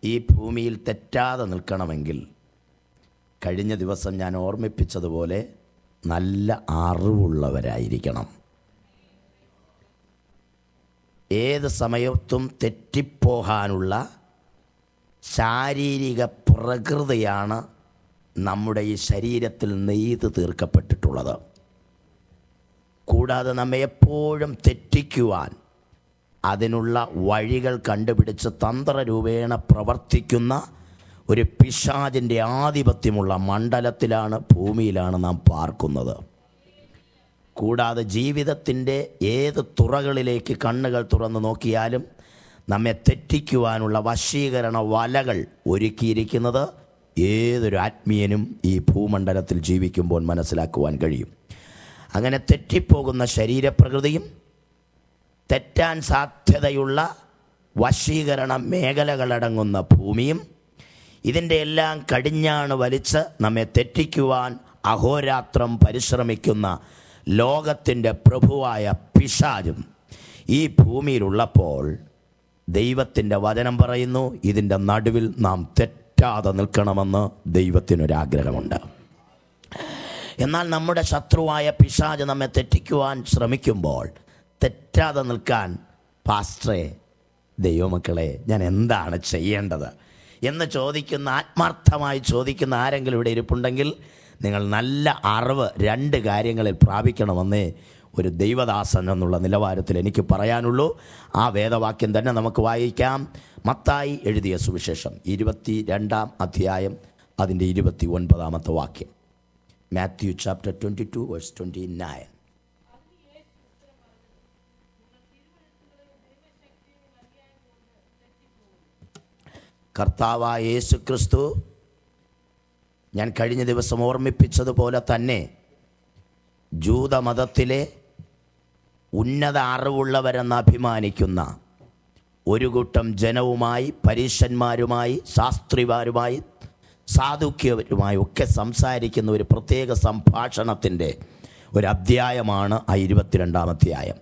ഈ ഭൂമിയിൽ തെറ്റാതെ നിൽക്കണമെങ്കിൽ കഴിഞ്ഞ ദിവസം ഞാൻ ഓർമ്മിപ്പിച്ചതുപോലെ നല്ല അറിവുള്ളവരായിരിക്കണം ഏത് സമയത്തും തെറ്റിപ്പോകാനുള്ള ശാരീരിക പ്രകൃതിയാണ് നമ്മുടെ ഈ ശരീരത്തിൽ നെയ്ത് തീർക്കപ്പെട്ടിട്ടുള്ളത് കൂടാതെ നമ്മെ എപ്പോഴും തെറ്റിക്കുവാൻ അതിനുള്ള വഴികൾ കണ്ടുപിടിച്ച് തന്ത്രരൂപേണ പ്രവർത്തിക്കുന്ന ഒരു പിശാചിൻ്റെ ആധിപത്യമുള്ള മണ്ഡലത്തിലാണ് ഭൂമിയിലാണ് നാം പാർക്കുന്നത് കൂടാതെ ജീവിതത്തിൻ്റെ ഏത് തുറകളിലേക്ക് കണ്ണുകൾ തുറന്ന് നോക്കിയാലും നമ്മെ തെറ്റിക്കുവാനുള്ള വശീകരണ വലകൾ ഒരുക്കിയിരിക്കുന്നത് ഏതൊരു ആത്മീയനും ഈ ഭൂമണ്ഡലത്തിൽ ജീവിക്കുമ്പോൾ മനസ്സിലാക്കുവാൻ കഴിയും അങ്ങനെ തെറ്റിപ്പോകുന്ന ശരീരപ്രകൃതിയും തെറ്റാൻ സാധ്യതയുള്ള വശീകരണ മേഖലകളടങ്ങുന്ന ഭൂമിയും ഇതിൻ്റെ എല്ലാം കടിഞ്ഞാണ് വലിച്ച് നമ്മെ തെറ്റിക്കുവാൻ അഹോരാത്രം പരിശ്രമിക്കുന്ന ലോകത്തിൻ്റെ പ്രഭുവായ പിശാചും ഈ ഭൂമിയിലുള്ളപ്പോൾ ദൈവത്തിൻ്റെ വചനം പറയുന്നു ഇതിൻ്റെ നടുവിൽ നാം തെറ്റാതെ നിൽക്കണമെന്ന് ദൈവത്തിനൊരാഗ്രഹമുണ്ട് എന്നാൽ നമ്മുടെ ശത്രുവായ പിശാജ് നമ്മെ തെറ്റിക്കുവാൻ ശ്രമിക്കുമ്പോൾ തെറ്റാതെ നിൽക്കാൻ പാസ്റ്ററെ ദൈവമക്കളെ ഞാൻ എന്താണ് ചെയ്യേണ്ടത് എന്ന് ചോദിക്കുന്ന ആത്മാർത്ഥമായി ചോദിക്കുന്ന ആരെങ്കിലും ഇവിടെ ഇരിപ്പുണ്ടെങ്കിൽ നിങ്ങൾ നല്ല അറിവ് രണ്ട് കാര്യങ്ങളിൽ പ്രാപിക്കണമെന്നേ ഒരു ദൈവദാസൻ എന്നുള്ള നിലവാരത്തിൽ എനിക്ക് പറയാനുള്ളൂ ആ വേദവാക്യം തന്നെ നമുക്ക് വായിക്കാം മത്തായി എഴുതിയ സുവിശേഷം ഇരുപത്തി രണ്ടാം അധ്യായം അതിൻ്റെ ഇരുപത്തി ഒൻപതാമത്തെ വാക്യം Matthew chapter twenty two verse twenty nine കർത്താവായ യേശു ക്രിസ്തു ഞാൻ കഴിഞ്ഞ ദിവസം ഓർമ്മിപ്പിച്ചതുപോലെ തന്നെ ജൂതമതത്തിലെ ഉന്നത അറിവുള്ളവരെന്ന് അഭിമാനിക്കുന്ന ഒരു കൂട്ടം ജനവുമായി പരീശന്മാരുമായി ശാസ്ത്രിമാരുമായി സാധുക്യവരുമായി ഒക്കെ സംസാരിക്കുന്ന ഒരു പ്രത്യേക സംഭാഷണത്തിൻ്റെ ഒരു അധ്യായമാണ് ആ ഇരുപത്തിരണ്ടാം അധ്യായം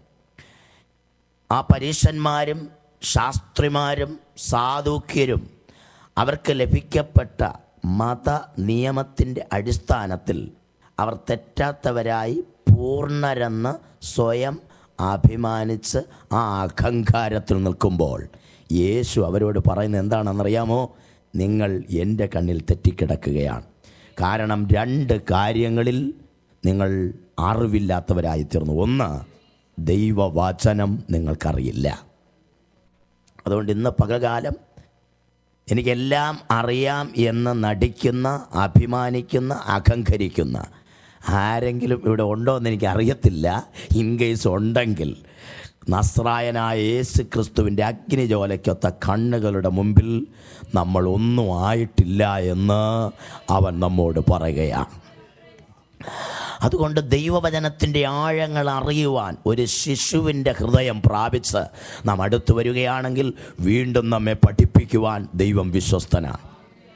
ആ പരീശന്മാരും ശാസ്ത്രിമാരും സാധുക്യരും അവർക്ക് ലഭിക്കപ്പെട്ട മത നിയമത്തിൻ്റെ അടിസ്ഥാനത്തിൽ അവർ തെറ്റാത്തവരായി പൂർണ്ണരെന്ന് സ്വയം അഭിമാനിച്ച് ആ അഹങ്കാരത്തിൽ നിൽക്കുമ്പോൾ യേശു അവരോട് പറയുന്നത് എന്താണെന്നറിയാമോ നിങ്ങൾ എൻ്റെ കണ്ണിൽ തെറ്റിക്കിടക്കുകയാണ് കാരണം രണ്ട് കാര്യങ്ങളിൽ നിങ്ങൾ അറിവില്ലാത്തവരായി തീർന്നു ഒന്ന് ദൈവവചനം നിങ്ങൾക്കറിയില്ല അതുകൊണ്ട് ഇന്ന് പകൽകാലം എനിക്കെല്ലാം അറിയാം എന്ന് നടിക്കുന്ന അഭിമാനിക്കുന്ന അഹങ്കരിക്കുന്ന ആരെങ്കിലും ഇവിടെ ഉണ്ടോ എന്ന് എനിക്ക് അറിയത്തില്ല ഇൻ കേസ് ഉണ്ടെങ്കിൽ നസ്രായനായ യേശു ക്രിസ്തുവിൻ്റെ അഗ്നിജോലയ്ക്കൊത്ത കണ്ണുകളുടെ മുമ്പിൽ നമ്മൾ ഒന്നും ആയിട്ടില്ല എന്ന് അവൻ നമ്മോട് പറയുകയാണ് അതുകൊണ്ട് ദൈവവചനത്തിൻ്റെ ആഴങ്ങൾ അറിയുവാൻ ഒരു ശിശുവിൻ്റെ ഹൃദയം പ്രാപിച്ച് നാം അടുത്തു വരികയാണെങ്കിൽ വീണ്ടും നമ്മെ പഠിപ്പിക്കുവാൻ ദൈവം വിശ്വസ്തനാണ്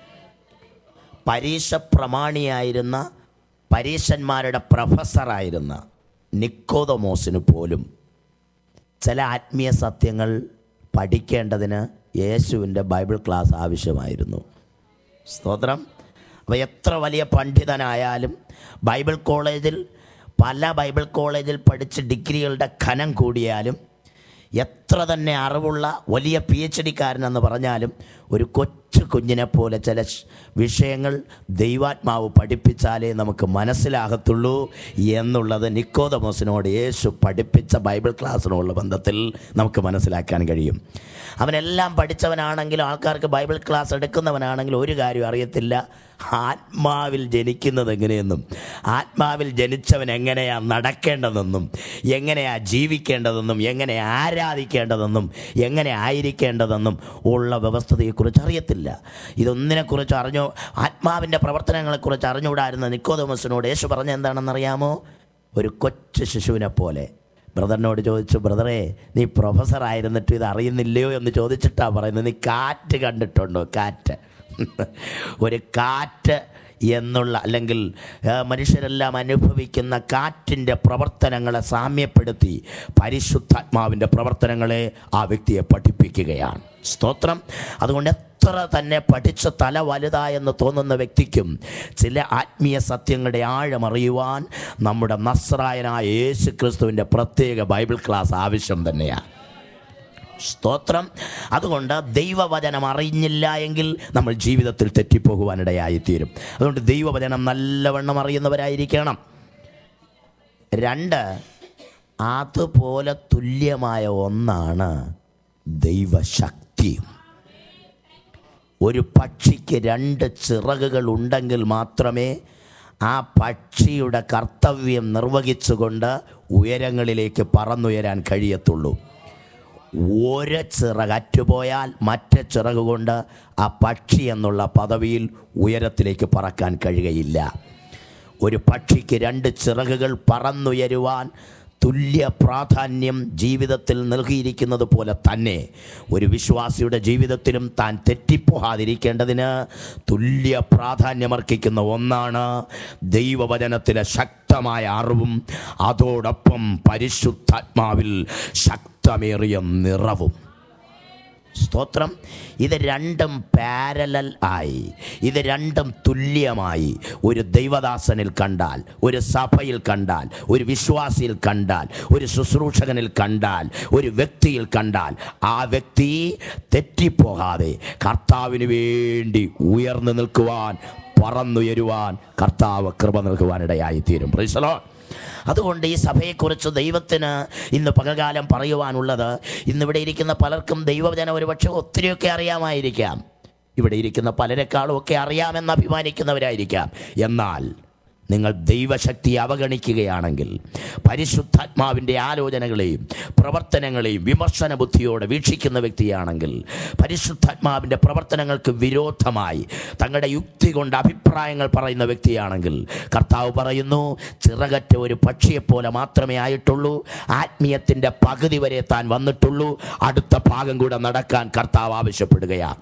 പരീക്ഷ പ്രമാണിയായിരുന്ന പരീക്ഷന്മാരുടെ പ്രൊഫസറായിരുന്ന നിക്കോതമോസിന് പോലും ചില ആത്മീയ സത്യങ്ങൾ പഠിക്കേണ്ടതിന് യേശുവിൻ്റെ ബൈബിൾ ക്ലാസ് ആവശ്യമായിരുന്നു സ്തോത്രം അപ്പോൾ എത്ര വലിയ പണ്ഡിതനായാലും ബൈബിൾ കോളേജിൽ പല ബൈബിൾ കോളേജിൽ പഠിച്ച് ഡിഗ്രികളുടെ ഖനം കൂടിയാലും എത്ര തന്നെ അറിവുള്ള വലിയ പി എച്ച് ഡിക്കാരനെന്ന് പറഞ്ഞാലും ഒരു കൊച്ചു കുഞ്ഞിനെ പോലെ ചില ശ്- വിഷയങ്ങൾ ദൈവാത്മാവ് പഠിപ്പിച്ചാലേ നമുക്ക് മനസ്സിലാകത്തുള്ളൂ എന്നുള്ളത് നിക്കോദമോസിനോട് യേശു പഠിപ്പിച്ച ബൈബിൾ ക്ലാസ്സിനുള്ള ബന്ധത്തിൽ നമുക്ക് മനസ്സിലാക്കാൻ കഴിയും അവനെല്ലാം പഠിച്ചവനാണെങ്കിലും ആൾക്കാർക്ക് ബൈബിൾ ക്ലാസ് എടുക്കുന്നവനാണെങ്കിലും ഒരു കാര്യം അറിയത്തില്ല ആത്മാവിൽ ജനിക്കുന്നത് എങ്ങനെയെന്നും ആത്മാവിൽ ജനിച്ചവൻ എങ്ങനെയാ നടക്കേണ്ടതെന്നും എങ്ങനെയാ ജീവിക്കേണ്ടതെന്നും എങ്ങനെ ആരാധിക്കേണ്ടതെന്നും എങ്ങനെ ആയിരിക്കേണ്ടതെന്നും ഉള്ള വ്യവസ്ഥതയെക്കുറിച്ച് അറിയത്തില്ല ഇതൊന്നിനെക്കുറിച്ച് അറിഞ്ഞോ ആത്മാവിൻ്റെ പ്രവർത്തനങ്ങളെക്കുറിച്ച് അറിഞ്ഞുകൂടായിരുന്ന നിക്കോദമസിനോട് യേശു പറഞ്ഞ എന്താണെന്നറിയാമോ ഒരു കൊച്ചു ശിശുവിനെ പോലെ ബ്രദറിനോട് ചോദിച്ചു ബ്രദറെ നീ പ്രൊഫസർ ആയിരുന്നിട്ട് ഇത് അറിയുന്നില്ലയോ എന്ന് ചോദിച്ചിട്ടാ പറയുന്നത് നീ കാറ്റ് കണ്ടിട്ടുണ്ടോ കാറ്റ് ഒരു കാറ്റ് എന്നുള്ള അല്ലെങ്കിൽ ആ, മനുഷ്യരെല്ലാം അനുഭവിക്കുന്ന കാറ്റിൻ്റെ പ്രവർത്തനങ്ങളെ സാമ്യപ്പെടുത്തി പരിശുദ്ധാത്മാവിൻ്റെ പ്രവർത്തനങ്ങളെ ആ വ്യക്തിയെ പഠിപ്പിക്കുകയാണ് സ്തോത്രം അതുകൊണ്ട് എത്ര എത്ര തന്നെ പഠിച്ച തല വലുതായെന്ന് തോന്നുന്ന വ്യക്തിക്കും ചില ആത്മീയ സത്യങ്ങളുടെ ആഴമറിയുവാൻ നമ്മുടെ നസ്രായനായ യേശു ക്രിസ്തുവിൻ്റെ പ്രത്യേക ബൈബിൾ ക്ലാസ് ആവശ്യം തന്നെയാണ് സ്തോത്രം അതുകൊണ്ട് ദൈവവചനം അറിഞ്ഞില്ല എങ്കിൽ നമ്മൾ ജീവിതത്തിൽ തെറ്റിപ്പോകുവാനിടയായിത്തീരും അതുകൊണ്ട് ദൈവവചനം നല്ലവണ്ണം അറിയുന്നവരായിരിക്കണം രണ്ട് അതുപോലെ തുല്യമായ ഒന്നാണ് ദൈവശക്തിയും ഒരു പക്ഷിക്ക് രണ്ട് ചിറകുകൾ ഉണ്ടെങ്കിൽ മാത്രമേ ആ പക്ഷിയുടെ കർത്തവ്യം നിർവഹിച്ചുകൊണ്ട് ഉയരങ്ങളിലേക്ക് പറന്നുയരാൻ കഴിയത്തുള്ളൂ ഒരു ചിറകറ്റുപോയാൽ മറ്റേ ചിറക് കൊണ്ട് ആ പക്ഷി എന്നുള്ള പദവിയിൽ ഉയരത്തിലേക്ക് പറക്കാൻ കഴിയുകയില്ല ഒരു പക്ഷിക്ക് രണ്ട് ചിറകുകൾ പറന്നുയരുവാൻ തുല്യ പ്രാധാന്യം ജീവിതത്തിൽ നൽകിയിരിക്കുന്നത് പോലെ തന്നെ ഒരു വിശ്വാസിയുടെ ജീവിതത്തിലും താൻ തെറ്റിപ്പോകാതിരിക്കേണ്ടതിന് തുല്യ പ്രാധാന്യമർഹിക്കുന്ന ഒന്നാണ് ദൈവവചനത്തിലെ ശക്തമായ അറിവും അതോടൊപ്പം പരിശുദ്ധാത്മാവിൽ ശക്തമേറിയ നിറവും സ്തോത്രം ഇത് രണ്ടും പാരലൽ ആയി ഇത് രണ്ടും തുല്യമായി ഒരു ദൈവദാസനിൽ കണ്ടാൽ ഒരു സഭയിൽ കണ്ടാൽ ഒരു വിശ്വാസിയിൽ കണ്ടാൽ ഒരു ശുശ്രൂഷകനിൽ കണ്ടാൽ ഒരു വ്യക്തിയിൽ കണ്ടാൽ ആ വ്യക്തി തെറ്റിപ്പോകാതെ കർത്താവിന് വേണ്ടി ഉയർന്നു നിൽക്കുവാൻ പറന്നുയരുവാൻ കർത്താവ് കൃപ നൽകുവാനിടയായി തീരും പ്രൈസലോ അതുകൊണ്ട് ഈ സഭയെക്കുറിച്ച് ദൈവത്തിന് ഇന്ന് പകൽകാലം പറയുവാനുള്ളത് ഇന്നിവിടെ ഇരിക്കുന്ന പലർക്കും ദൈവജനം ഒരുപക്ഷെ ഒത്തിരിയൊക്കെ അറിയാമായിരിക്കാം ഇവിടെ ഇരിക്കുന്ന പലരെക്കാളും ഒക്കെ അറിയാമെന്ന് അഭിമാനിക്കുന്നവരായിരിക്കാം എന്നാൽ നിങ്ങൾ ദൈവശക്തി അവഗണിക്കുകയാണെങ്കിൽ പരിശുദ്ധാത്മാവിൻ്റെ ആലോചനകളെയും പ്രവർത്തനങ്ങളെയും വിമർശന ബുദ്ധിയോടെ വീക്ഷിക്കുന്ന വ്യക്തിയാണെങ്കിൽ പരിശുദ്ധാത്മാവിൻ്റെ പ്രവർത്തനങ്ങൾക്ക് വിരോധമായി തങ്ങളുടെ യുക്തി കൊണ്ട് അഭിപ്രായങ്ങൾ പറയുന്ന വ്യക്തിയാണെങ്കിൽ കർത്താവ് പറയുന്നു ചിറകറ്റ ഒരു പക്ഷിയെപ്പോലെ മാത്രമേ ആയിട്ടുള്ളൂ ആത്മീയത്തിൻ്റെ പകുതി വരെ താൻ വന്നിട്ടുള്ളൂ അടുത്ത ഭാഗം കൂടെ നടക്കാൻ കർത്താവ് ആവശ്യപ്പെടുകയാണ്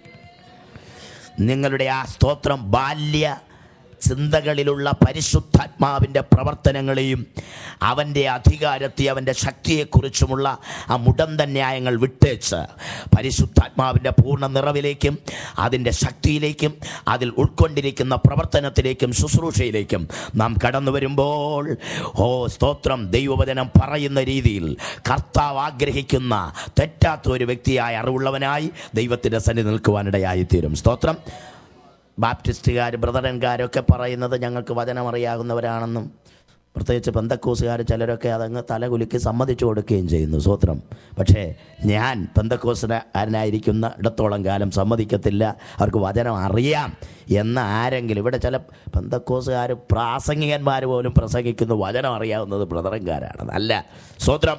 നിങ്ങളുടെ ആ സ്തോത്രം ബാല്യ ചിന്തകളിലുള്ള പരിശുദ്ധാത്മാവിൻ്റെ പ്രവർത്തനങ്ങളെയും അവൻ്റെ അധികാരത്തെ അവൻ്റെ ശക്തിയെക്കുറിച്ചുമുള്ള ആ മുടന്ത ന്യായങ്ങൾ വിട്ടേച്ച് പരിശുദ്ധാത്മാവിൻ്റെ പൂർണ്ണ നിറവിലേക്കും അതിൻ്റെ ശക്തിയിലേക്കും അതിൽ ഉൾക്കൊണ്ടിരിക്കുന്ന പ്രവർത്തനത്തിലേക്കും ശുശ്രൂഷയിലേക്കും നാം കടന്നു വരുമ്പോൾ ഓ സ്തോത്രം ദൈവവചനം പറയുന്ന രീതിയിൽ കർത്താവ് ആഗ്രഹിക്കുന്ന തെറ്റാത്ത ഒരു വ്യക്തിയായ അറിവുള്ളവനായി ദൈവത്തിൻ്റെ സന്നിധി നിൽക്കുവാനിടയായിത്തീരും സ്തോത്രം ബാപ്റ്റിസ്റ്റുകാർ ബ്രദറൻകാരൊക്കെ പറയുന്നത് ഞങ്ങൾക്ക് വചനം അറിയാവുന്നവരാണെന്നും പ്രത്യേകിച്ച് പെന്തക്കോസുകാർ ചിലരൊക്കെ അതങ്ങ് തലകുലുക്കി സമ്മതിച്ചു കൊടുക്കുകയും ചെയ്യുന്നു സ്വത്രം പക്ഷേ ഞാൻ പെന്തക്കോസുകാരനായിരിക്കുന്ന ഇടത്തോളം കാലം സമ്മതിക്കത്തില്ല അവർക്ക് വചനം അറിയാം എന്ന് ആരെങ്കിലും ഇവിടെ ചില പെന്തക്കോസുകാർ പ്രാസംഗികന്മാർ പോലും പ്രസംഗിക്കുന്നു വചനം അറിയാവുന്നത് ബ്രദറൻകാരാണ് അല്ല സ്വത്രം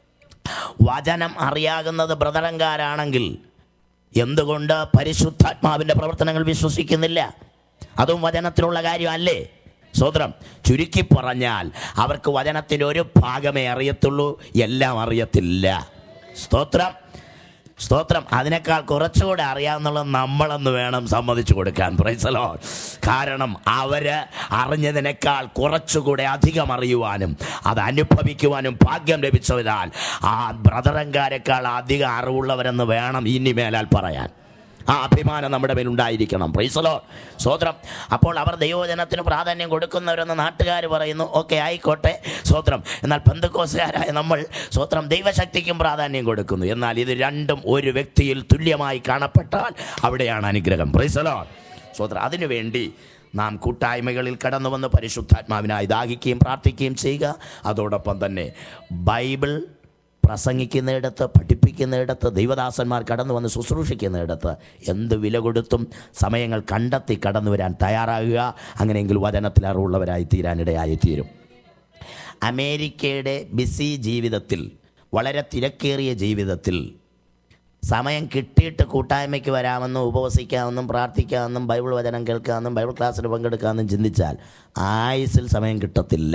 വചനം അറിയാകുന്നത് ബ്രദറൻകാരാണെങ്കിൽ എന്തുകൊണ്ട് പരിശുദ്ധാത്മാവിൻ്റെ പ്രവർത്തനങ്ങൾ വിശ്വസിക്കുന്നില്ല അതും വചനത്തിലുള്ള കാര്യമല്ലേ സ്വതന്ത്രം ചുരുക്കി പറഞ്ഞാൽ അവർക്ക് വചനത്തിൻ്റെ ഒരു ഭാഗമേ അറിയത്തുള്ളൂ എല്ലാം അറിയത്തില്ല സ്തോത്രം സ്തോത്രം അതിനേക്കാൾ കുറച്ചുകൂടെ അറിയാവുന്നുള്ളത് നമ്മളെന്ന് വേണം സമ്മതിച്ചു കൊടുക്കാൻ പ്രൈസലോ കാരണം അവര് അറിഞ്ഞതിനേക്കാൾ കുറച്ചുകൂടെ അധികം അറിയുവാനും അത് അനുഭവിക്കുവാനും ഭാഗ്യം ലഭിച്ചതിനാൽ ആ ബ്രദറങ്കാരെക്കാൾ അധികം അറിവുള്ളവരെന്ന് വേണം ഇനി മേലാൽ പറയാൻ ആ അഭിമാനം നമ്മുടെ മേലുണ്ടായിരിക്കണം പ്രൈസലോ സ്വോത്രം അപ്പോൾ അവർ ദൈവജനത്തിന് പ്രാധാന്യം കൊടുക്കുന്നവരെന്ന് നാട്ടുകാർ പറയുന്നു ഓക്കെ ആയിക്കോട്ടെ സ്വോത്രം എന്നാൽ ബന്ധുക്കോസുകാരായ നമ്മൾ സ്വോത്രം ദൈവശക്തിക്കും പ്രാധാന്യം കൊടുക്കുന്നു എന്നാൽ ഇത് രണ്ടും ഒരു വ്യക്തിയിൽ തുല്യമായി കാണപ്പെട്ടാൽ അവിടെയാണ് അനുഗ്രഹം പ്രൈസലോ സ്വോത്രം അതിനുവേണ്ടി നാം കൂട്ടായ്മകളിൽ കടന്നു വന്ന് പരിശുദ്ധാത്മാവിനായി ദാഹിക്കുകയും പ്രാർത്ഥിക്കുകയും ചെയ്യുക അതോടൊപ്പം തന്നെ ബൈബിൾ പ്രസംഗിക്കുന്നിടത്ത് പഠിപ്പിക്കുന്നിടത്ത് ദൈവദാസന്മാർ കടന്നു വന്ന് ശുശ്രൂഷിക്കുന്നിടത്ത് എന്ത് വില കൊടുത്തും സമയങ്ങൾ കണ്ടെത്തി കടന്നു വരാൻ തയ്യാറാകുക അങ്ങനെയെങ്കിൽ വചനത്തിൽ അറിവുള്ളവരായി തീരാനിടയായി തീരും അമേരിക്കയുടെ ബിസി ജീവിതത്തിൽ വളരെ തിരക്കേറിയ ജീവിതത്തിൽ സമയം കിട്ടിയിട്ട് കൂട്ടായ്മയ്ക്ക് വരാമെന്നും ഉപവസിക്കാമെന്നും പ്രാർത്ഥിക്കാമെന്നും ബൈബിൾ വചനം കേൾക്കാമെന്നും ബൈബിൾ ക്ലാസ്സിൽ പങ്കെടുക്കാമെന്നും ചിന്തിച്ചാൽ ആയുസിൽ സമയം കിട്ടത്തില്ല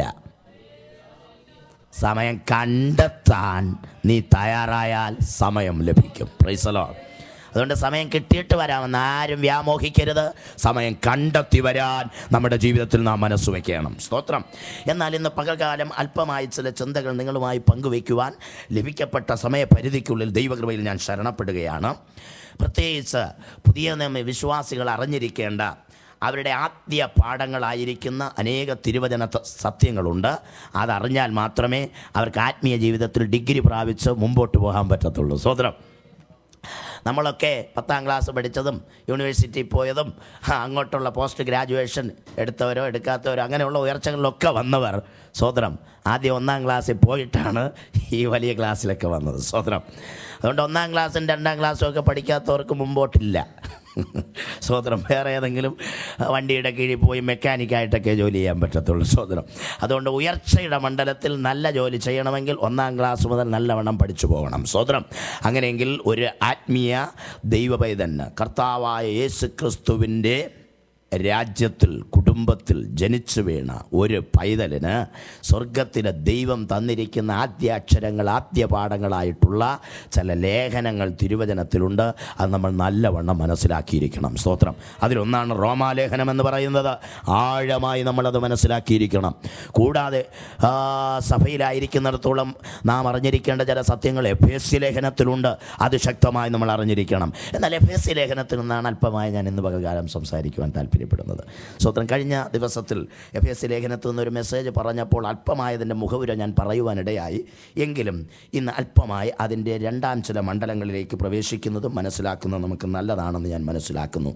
സമയം കണ്ടെത്താൻ നീ തയ്യാറായാൽ സമയം ലഭിക്കും പ്രൈസലോ അതുകൊണ്ട് സമയം കിട്ടിയിട്ട് വരാമെന്ന് ആരും വ്യാമോഹിക്കരുത് സമയം കണ്ടെത്തി വരാൻ നമ്മുടെ ജീവിതത്തിൽ നാം മനസ്സ് വയ്ക്കണം സ്തോത്രം എന്നാൽ ഇന്ന് പകൽക്കാലം അല്പമായി ചില ചിന്തകൾ നിങ്ങളുമായി പങ്കുവയ്ക്കുവാൻ ലഭിക്കപ്പെട്ട സമയപരിധിക്കുള്ളിൽ ദൈവകൃപയിൽ ഞാൻ ശരണപ്പെടുകയാണ് പ്രത്യേകിച്ച് പുതിയ നിയമ വിശ്വാസികൾ അറിഞ്ഞിരിക്കേണ്ട അവരുടെ ആദ്യ പാഠങ്ങളായിരിക്കുന്ന അനേക തിരുവചന ത- സത്യങ്ങളുണ്ട് അതറിഞ്ഞാൽ മാത്രമേ അവർക്ക് ആത്മീയ ജീവിതത്തിൽ ഡിഗ്രി പ്രാപിച്ച് മുമ്പോട്ട് പോകാൻ പറ്റത്തുള്ളൂ സ്വതന്ത്രം നമ്മളൊക്കെ പത്താം ക്ലാസ് പഠിച്ചതും യൂണിവേഴ്സിറ്റി പോയതും ആ, അങ്ങോട്ടുള്ള പോസ്റ്റ് ഗ്രാജുവേഷൻ എടുത്തവരോ എടുക്കാത്തവരോ അങ്ങനെയുള്ള ഉയർച്ചകളിലൊക്കെ വന്നവർ സ്വതന്ത്രം ആദ്യം ഒന്നാം ക്ലാസ്സിൽ പോയിട്ടാണ് ഈ വലിയ ക്ലാസ്സിലൊക്കെ വന്നത് സ്വതന്ത്രം അതുകൊണ്ട് ഒന്നാം ക്ലാസ്സും രണ്ടാം ക്ലാസ്സും ഒക്കെ പഠിക്കാത്തവർക്ക് മുമ്പോട്ടില്ല സ്വതന്ത്രം വേറെ ഏതെങ്കിലും ആ, വണ്ടിയുടെ കീഴിൽ പോയി മെക്കാനിക്കായിട്ടൊക്കെ ജോലി ചെയ്യാൻ പറ്റത്തുള്ളൂ സ്വതന്ത്രം അതുകൊണ്ട് ഉയർച്ചയുടെ മണ്ഡലത്തിൽ നല്ല ജോലി ചെയ്യണമെങ്കിൽ ഒന്നാം ക്ലാസ് മുതൽ നല്ലവണ്ണം പഠിച്ചു പോകണം സ്വതന്ത്രം അങ്ങനെയെങ്കിൽ ഒരു ആത്മീയ ദൈവപൈതന് കർത്താവായ യേശു ക്രിസ്തുവിൻ്റെ രാജ്യത്തിൽ കുടുംബത്തിൽ ജനിച്ചു വീണ ഒരു പൈതലിന് സ്വർഗത്തിലെ ദൈവം തന്നിരിക്കുന്ന ആദ്യ അക്ഷരങ്ങൾ ആദ്യ പാഠങ്ങളായിട്ടുള്ള ചില ലേഖനങ്ങൾ തിരുവചനത്തിലുണ്ട് അത് നമ്മൾ നല്ലവണ്ണം മനസ്സിലാക്കിയിരിക്കണം സ്തോത്രം അതിലൊന്നാണ് റോമാലേഖനം എന്ന് പറയുന്നത് ആഴമായി നമ്മളത് മനസ്സിലാക്കിയിരിക്കണം കൂടാതെ ആ, സഭയിലായിരിക്കുന്നിടത്തോളം നാം അറിഞ്ഞിരിക്കേണ്ട ചില സത്യങ്ങൾ എഫ് എസ് സി ലേഖനത്തിലുണ്ട് അത് ശക്തമായി നമ്മൾ അറിഞ്ഞിരിക്കണം എന്നാൽ എഫ് എസ് സി ലേഖനത്തിൽ നിന്നാണ് അല്പമായി ഞാൻ ഇന്ന് പകൽക്കാലം സംസാരിക്കുവാൻ താല്പര്യപ്പെടുന്നത് സ്വത്രം കഴിഞ്ഞ ദിവസത്തിൽ എഫ് എസ് സി ലേഖനത്തിൽ നിന്നൊരു മെസ്സേജ് പറഞ്ഞപ്പോൾ അല്പമായതിൻ്റെ മുഖവുര ഞാൻ പറയുവാനിടയായി എങ്കിലും ഇന്ന് അല്പമായി അതിൻ്റെ രണ്ടാം ചില മണ്ഡലങ്ങളിലേക്ക് പ്രവേശിക്കുന്നതും മനസ്സിലാക്കുന്നതും നമുക്ക് നല്ലതാണെന്ന് ഞാൻ മനസ്സിലാക്കുന്നു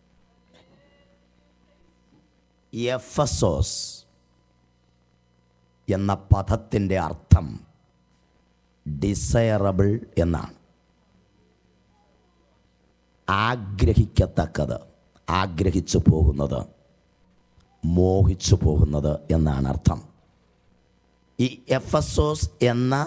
എഫസോസ് എന്ന പദത്തിൻ്റെ അർത്ഥം ഡിസയറബിൾ എന്നാണ് ആഗ്രഹിക്കത്തക്കത് ആഗ്രഹിച്ചു പോകുന്നത് മോഹിച്ചു പോകുന്നത് എന്നാണ് അർത്ഥം ഈ എഫസോസ് എന്ന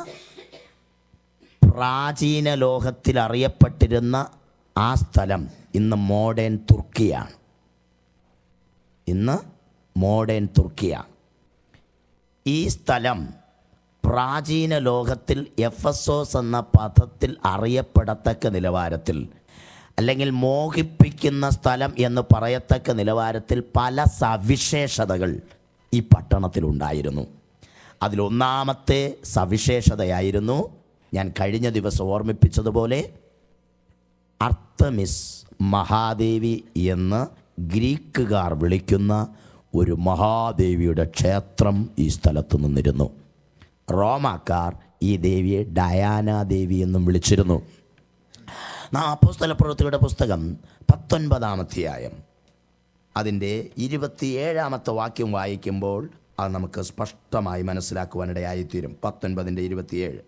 പ്രാചീന ലോകത്തിൽ അറിയപ്പെട്ടിരുന്ന ആ സ്ഥലം ഇന്ന് മോഡേൺ തുർക്കിയാണ് ഇന്ന് മോഡേൺ തുർക്കിയാണ് ഈ സ്ഥലം പ്രാചീന ലോകത്തിൽ എഫസോസ് എന്ന പദത്തിൽ അറിയപ്പെടത്തക്ക നിലവാരത്തിൽ അല്ലെങ്കിൽ മോഹിപ്പിക്കുന്ന സ്ഥലം എന്ന് പറയത്തക്ക നിലവാരത്തിൽ പല സവിശേഷതകൾ ഈ പട്ടണത്തിലുണ്ടായിരുന്നു അതിലൊന്നാമത്തെ സവിശേഷതയായിരുന്നു ഞാൻ കഴിഞ്ഞ ദിവസം ഓർമ്മിപ്പിച്ചതുപോലെ അർത്തമിസ് മഹാദേവി എന്ന് ഗ്രീക്കുകാർ വിളിക്കുന്ന ഒരു മഹാദേവിയുടെ ക്ഷേത്രം ഈ സ്ഥലത്ത് നിന്നിരുന്നു റോമാക്കാർ ഈ ദേവിയെ ഡയാന ദേവി എന്നും വിളിച്ചിരുന്നു നാം അപ്പോസ്തല പ്രവൃത്തിയുടെ പുസ്തകം പത്തൊൻപതാമധ്യായം അതിൻ്റെ ഇരുപത്തിയേഴാമത്തെ വാക്യം വായിക്കുമ്പോൾ അത് നമുക്ക് സ്പഷ്ടമായി മനസ്സിലാക്കുവാനിടയായിത്തീരും പത്തൊൻപതിൻ്റെ ഇരുപത്തിയേഴ്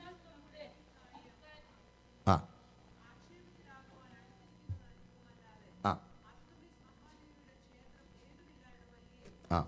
ആ ആ ആ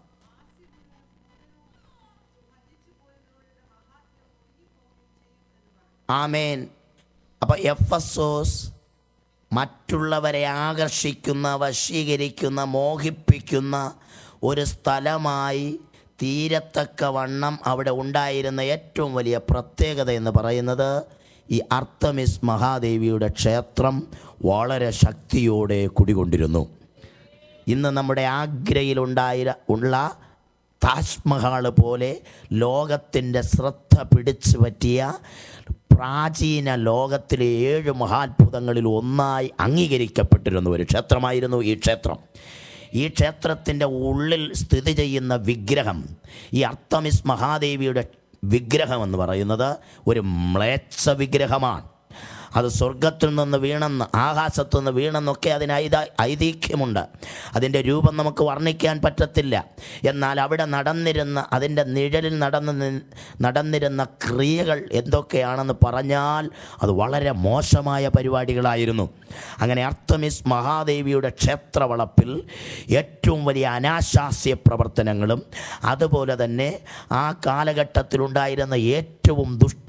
ആമേൻ അപ്പോൾ എഫ് എസ് മറ്റുള്ളവരെ ആകർഷിക്കുന്ന വശീകരിക്കുന്ന മോഹിപ്പിക്കുന്ന ഒരു സ്ഥലമായി തീരത്തക്കവണ്ണം അവിടെ ഉണ്ടായിരുന്ന ഏറ്റവും വലിയ പ്രത്യേകത എന്ന് പറയുന്നത് ഈ അർത്തമിസ് മഹാദേവിയുടെ ക്ഷേത്രം വളരെ ശക്തിയോടെ കുടികൊണ്ടിരുന്നു ഇന്ന് നമ്മുടെ ആഗ്രയിലുണ്ടായ ഉള്ള താജ്മഹൽ പോലെ ലോകത്തിൻ്റെ ശ്രദ്ധ പിടിച്ചു പറ്റിയ പ്രാചീന ലോകത്തിലെ ഏഴ് മഹാത്ഭുതങ്ങളിൽ ഒന്നായി അംഗീകരിക്കപ്പെട്ടിരുന്ന ഒരു ക്ഷേത്രമായിരുന്നു ഈ ക്ഷേത്രം ഈ ക്ഷേത്രത്തിൻ്റെ ഉള്ളിൽ സ്ഥിതി ചെയ്യുന്ന വിഗ്രഹം ഈ അർത്തമിസ് മഹാദേവിയുടെ വിഗ്രഹം എന്ന് പറയുന്നത് ഒരു മ്ലേച്ഛ വിഗ്രഹമാണ് അത് സ്വർഗത്തിൽ നിന്ന് വീണെന്ന് ആകാശത്തു നിന്ന് വീണെന്നൊക്കെ അതിന് ഐത ഐതിഹ്യമുണ്ട് അതിൻ്റെ രൂപം നമുക്ക് വർണ്ണിക്കാൻ പറ്റത്തില്ല എന്നാൽ അവിടെ നടന്നിരുന്ന അതിൻ്റെ നിഴലിൽ നടന്ന് നി- നടന്നിരുന്ന ക്രിയകൾ എന്തൊക്കെയാണെന്ന് പറഞ്ഞാൽ അത് വളരെ മോശമായ പരിപാടികളായിരുന്നു അങ്ങനെ അർത്തമിസ് മഹാദേവിയുടെ ക്ഷേത്രവളപ്പിൽ ഏറ്റവും വലിയ അനാശാസ്യ പ്രവർത്തനങ്ങളും അതുപോലെ തന്നെ ആ കാലഘട്ടത്തിലുണ്ടായിരുന്ന ഏറ്റവും ദുഷ്ട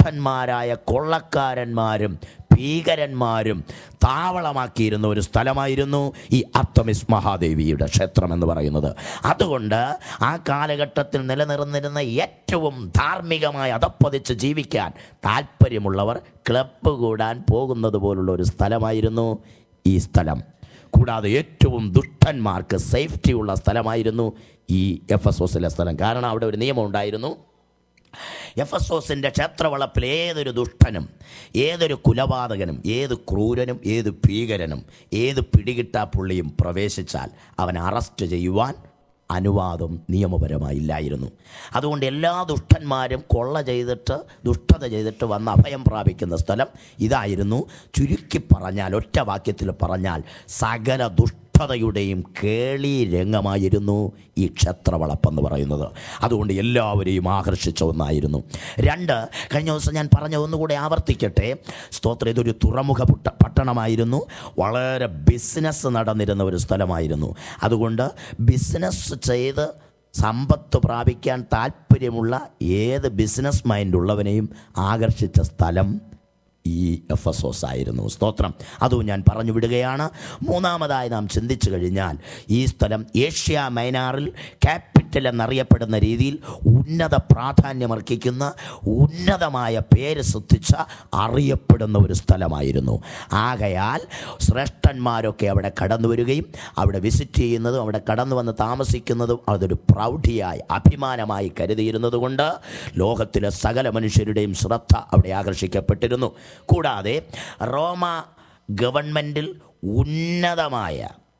ദുഷ്ടന്മാരായ കൊള്ളക്കാരന്മാരും ഭീകരന്മാരും താവളമാക്കിയിരുന്ന ഒരു സ്ഥലമായിരുന്നു ഈ അർത്തമിസ് മഹാദേവിയുടെ ക്ഷേത്രം എന്ന് പറയുന്നത് അതുകൊണ്ട് ആ കാലഘട്ടത്തിൽ നിലനിർന്നിരുന്ന ഏറ്റവും ധാർമ്മികമായി അതപ്പതിച്ച് ജീവിക്കാൻ താല്പര്യമുള്ളവർ ക്ലബ്ബ് കൂടാൻ പോകുന്നത് പോലുള്ള ഒരു സ്ഥലമായിരുന്നു ഈ സ്ഥലം കൂടാതെ ഏറ്റവും ദുഷ്ടന്മാർക്ക് സേഫ്റ്റി ഉള്ള സ്ഥലമായിരുന്നു ഈ എഫ് എസ് ഒസിലെ സ്ഥലം കാരണം അവിടെ ഒരു നിയമം ഉണ്ടായിരുന്നു എഫ് എസ് ഒസിൻ്റെ ക്ഷേത്രവളപ്പിൽ ഏതൊരു ദുഷ്ടനും ഏതൊരു കുലപാതകനും ഏത് ക്രൂരനും ഏത് ഭീകരനും ഏത് പിടികിട്ടാ പുള്ളിയും പ്രവേശിച്ചാൽ അവനെ അറസ്റ്റ് ചെയ്യുവാൻ അനുവാദം നിയമപരമായി ഇല്ലായിരുന്നു അതുകൊണ്ട് എല്ലാ ദുഷ്ടന്മാരും കൊള്ള ചെയ്തിട്ട് ദുഷ്ടത ചെയ്തിട്ട് വന്ന് അഭയം പ്രാപിക്കുന്ന സ്ഥലം ഇതായിരുന്നു ചുരുക്കി പറഞ്ഞാൽ ഒറ്റ വാക്യത്തിൽ പറഞ്ഞാൽ സകല ദുഷ്ടതയുടെയും കേളി രംഗമായിരുന്നു ഈ ക്ഷേത്രവളപ്പെന്ന് പറയുന്നത് അതുകൊണ്ട് എല്ലാവരെയും ആകർഷിച്ച ഒന്നായിരുന്നു രണ്ട് കഴിഞ്ഞ ദിവസം ഞാൻ പറഞ്ഞ ഒന്നുകൂടെ ആവർത്തിക്കട്ടെ സ്തോത്രം ഇതൊരു തുറമുഖ പുട്ട പട്ടണമായിരുന്നു വളരെ ബിസിനസ് നടന്നിരുന്ന ഒരു സ്ഥലമായിരുന്നു അതുകൊണ്ട് ബിസിനസ് ചെയ്ത് സമ്പത്ത് പ്രാപിക്കാൻ താല്പര്യമുള്ള ഏത് ബിസിനസ് മൈൻഡ് ഉള്ളവനെയും ആകർഷിച്ച സ്ഥലം ഈ എഫ് എസ് ഓസ് ആയിരുന്നു സ്തോത്രം അതും ഞാൻ പറഞ്ഞു വിടുകയാണ് മൂന്നാമതായി നാം ചിന്തിച്ചു കഴിഞ്ഞാൽ ഈ സ്ഥലം ഏഷ്യ മൈനാറിൽ ക്യാപിറ്റൽ എന്നറിയപ്പെടുന്ന രീതിയിൽ ഉന്നത പ്രാധാന്യമർഹിക്കുന്ന ഉന്നതമായ പേര് ശ്രദ്ധിച്ച അറിയപ്പെടുന്ന ഒരു സ്ഥലമായിരുന്നു ആകയാൽ ശ്രേഷ്ഠന്മാരൊക്കെ അവിടെ കടന്നു വരികയും അവിടെ വിസിറ്റ് ചെയ്യുന്നതും അവിടെ കടന്നു വന്ന് താമസിക്കുന്നതും അതൊരു പ്രൗഢിയായി അഭിമാനമായി കരുതിയിരുന്നത് കൊണ്ട് ലോകത്തിലെ സകല മനുഷ്യരുടെയും ശ്രദ്ധ അവിടെ ആകർഷിക്കപ്പെട്ടിരുന്നു കൂടാതെ റോമ ഗവൺമെൻറ്റിൽ ഉന്നതമായ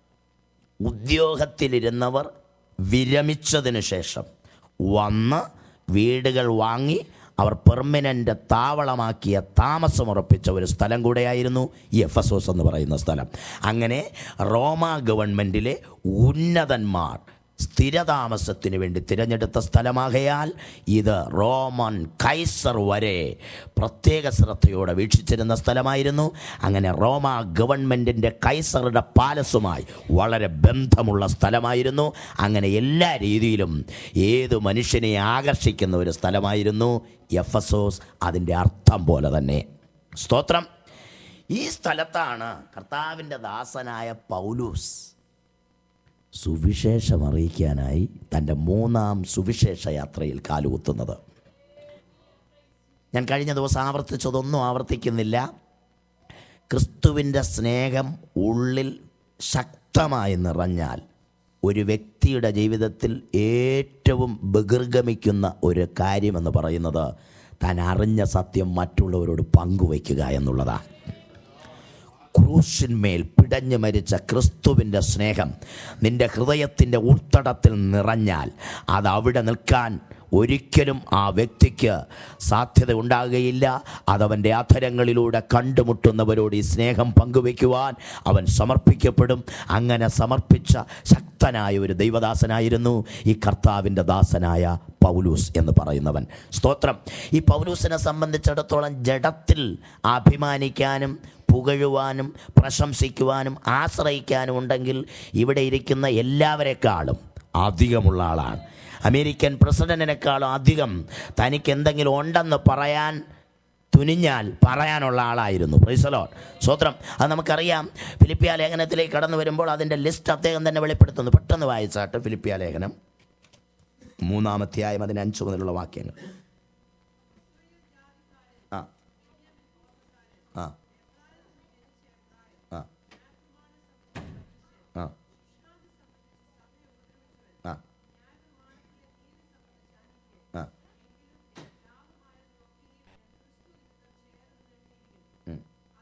ഉദ്യോഗത്തിലിരുന്നവർ വിരമിച്ചതിന് ശേഷം വന്ന് വീടുകൾ വാങ്ങി അവർ പെർമനൻ്റ് താവളമാക്കിയ താമസമുറപ്പിച്ച ഒരു സ്ഥലം കൂടെയായിരുന്നു ഈ എഫസോസ് എന്ന് പറയുന്ന സ്ഥലം അങ്ങനെ റോമ ഗവൺമെൻറ്റിലെ ഉന്നതന്മാർ സ്ഥിരതാമസത്തിന് വേണ്ടി തിരഞ്ഞെടുത്ത സ്ഥലമാകയാൽ ഇത് റോമൻ കൈസർ വരെ പ്രത്യേക ശ്രദ്ധയോടെ വീക്ഷിച്ചിരുന്ന സ്ഥലമായിരുന്നു അങ്ങനെ റോമ ഗവൺമെൻറ്റിൻ്റെ കൈസറുടെ പാലസുമായി വളരെ ബന്ധമുള്ള സ്ഥലമായിരുന്നു അങ്ങനെ എല്ലാ രീതിയിലും ഏത് മനുഷ്യനെ ആകർഷിക്കുന്ന ഒരു സ്ഥലമായിരുന്നു എഫസോസ് അതിൻ്റെ അർത്ഥം പോലെ തന്നെ സ്തോത്രം ഈ സ്ഥലത്താണ് കർത്താവിൻ്റെ ദാസനായ പൗലൂസ് സുവിശേഷം അറിയിക്കാനായി തൻ്റെ മൂന്നാം സുവിശേഷ യാത്രയിൽ കാലുകുത്തുന്നത് ഞാൻ കഴിഞ്ഞ ദിവസം ആവർത്തിച്ചതൊന്നും ആവർത്തിക്കുന്നില്ല ക്രിസ്തുവിൻ്റെ സ്നേഹം ഉള്ളിൽ ശക്തമായി നിറഞ്ഞാൽ ഒരു വ്യക്തിയുടെ ജീവിതത്തിൽ ഏറ്റവും ബഹിർഗമിക്കുന്ന ഒരു കാര്യമെന്ന് പറയുന്നത് താൻ അറിഞ്ഞ സത്യം മറ്റുള്ളവരോട് പങ്കുവയ്ക്കുക എന്നുള്ളതാണ് ക്രൂശിന്മേൽ പിടഞ്ഞു മരിച്ച ക്രിസ്തുവിൻ്റെ സ്നേഹം നിന്റെ ഹൃദയത്തിൻ്റെ ഉൾത്തടത്തിൽ നിറഞ്ഞാൽ അത് അവിടെ നിൽക്കാൻ ഒരിക്കലും ആ വ്യക്തിക്ക് സാധ്യത ഉണ്ടാകുകയില്ല അതവൻ്റെ അധരങ്ങളിലൂടെ കണ്ടുമുട്ടുന്നവരോട് ഈ സ്നേഹം പങ്കുവയ്ക്കുവാൻ അവൻ സമർപ്പിക്കപ്പെടും അങ്ങനെ സമർപ്പിച്ച ശക്തനായ ഒരു ദൈവദാസനായിരുന്നു ഈ കർത്താവിൻ്റെ ദാസനായ പൗലൂസ് എന്ന് പറയുന്നവൻ സ്തോത്രം ഈ പൗലൂസിനെ സംബന്ധിച്ചിടത്തോളം ജഡത്തിൽ അഭിമാനിക്കാനും പുകഴുവാനും പ്രശംസിക്കുവാനും ആശ്രയിക്കാനും ഉണ്ടെങ്കിൽ ഇവിടെ ഇരിക്കുന്ന എല്ലാവരെക്കാളും അധികമുള്ള ആളാണ് അമേരിക്കൻ പ്രസിഡന്റിനേക്കാളും അധികം തനിക്ക് എന്തെങ്കിലും ഉണ്ടെന്ന് പറയാൻ തുനിഞ്ഞാൽ പറയാനുള്ള ആളായിരുന്നു പ്രൈസലോൺ സ്വത്രം അത് നമുക്കറിയാം ഫിലിപ്പിയ ലേഖനത്തിലേക്ക് കടന്നു വരുമ്പോൾ അതിൻ്റെ ലിസ്റ്റ് അദ്ദേഹം തന്നെ വെളിപ്പെടുത്തുന്നു പെട്ടെന്ന് വായിച്ചാട്ട് ഫിലിപ്പിയ ലേഖനം മൂന്നാമധ്യായം അതിന് അഞ്ച് മുതലുള്ള വാക്യങ്ങൾ ആ ആ ആ ആ ആ ആ ഉം.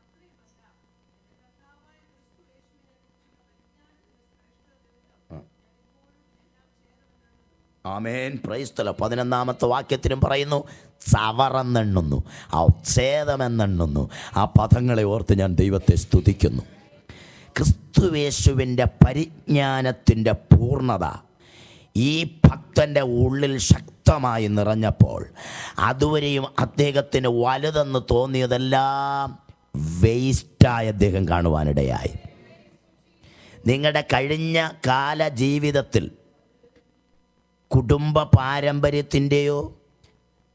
ആമേൻ പ്രൈസ്തല പതിനൊന്നാമത്തെ വാക്യത്തിലും പറയുന്നു ചവറെന്നെണ്ണുന്നു ആ ഛേദമെന്നെണ്ണുന്നു ആ പദങ്ങളെ ഓർത്ത് ഞാൻ ദൈവത്തെ സ്തുതിക്കുന്നു ക്രിസ്തുവേശുവിൻ്റെ പരിജ്ഞാനത്തിൻ്റെ പൂർണ്ണത ഈ ഭക്തൻ്റെ ഉള്ളിൽ ശക്തമായി നിറഞ്ഞപ്പോൾ അതുവരെയും അദ്ദേഹത്തിന് വലുതെന്ന് തോന്നിയതെല്ലാം വേസ്റ്റായി അദ്ദേഹം കാണുവാനിടയായി നിങ്ങളുടെ കഴിഞ്ഞ കാല ജീവിതത്തിൽ കുടുംബ പാരമ്പര്യത്തിൻ്റെയോ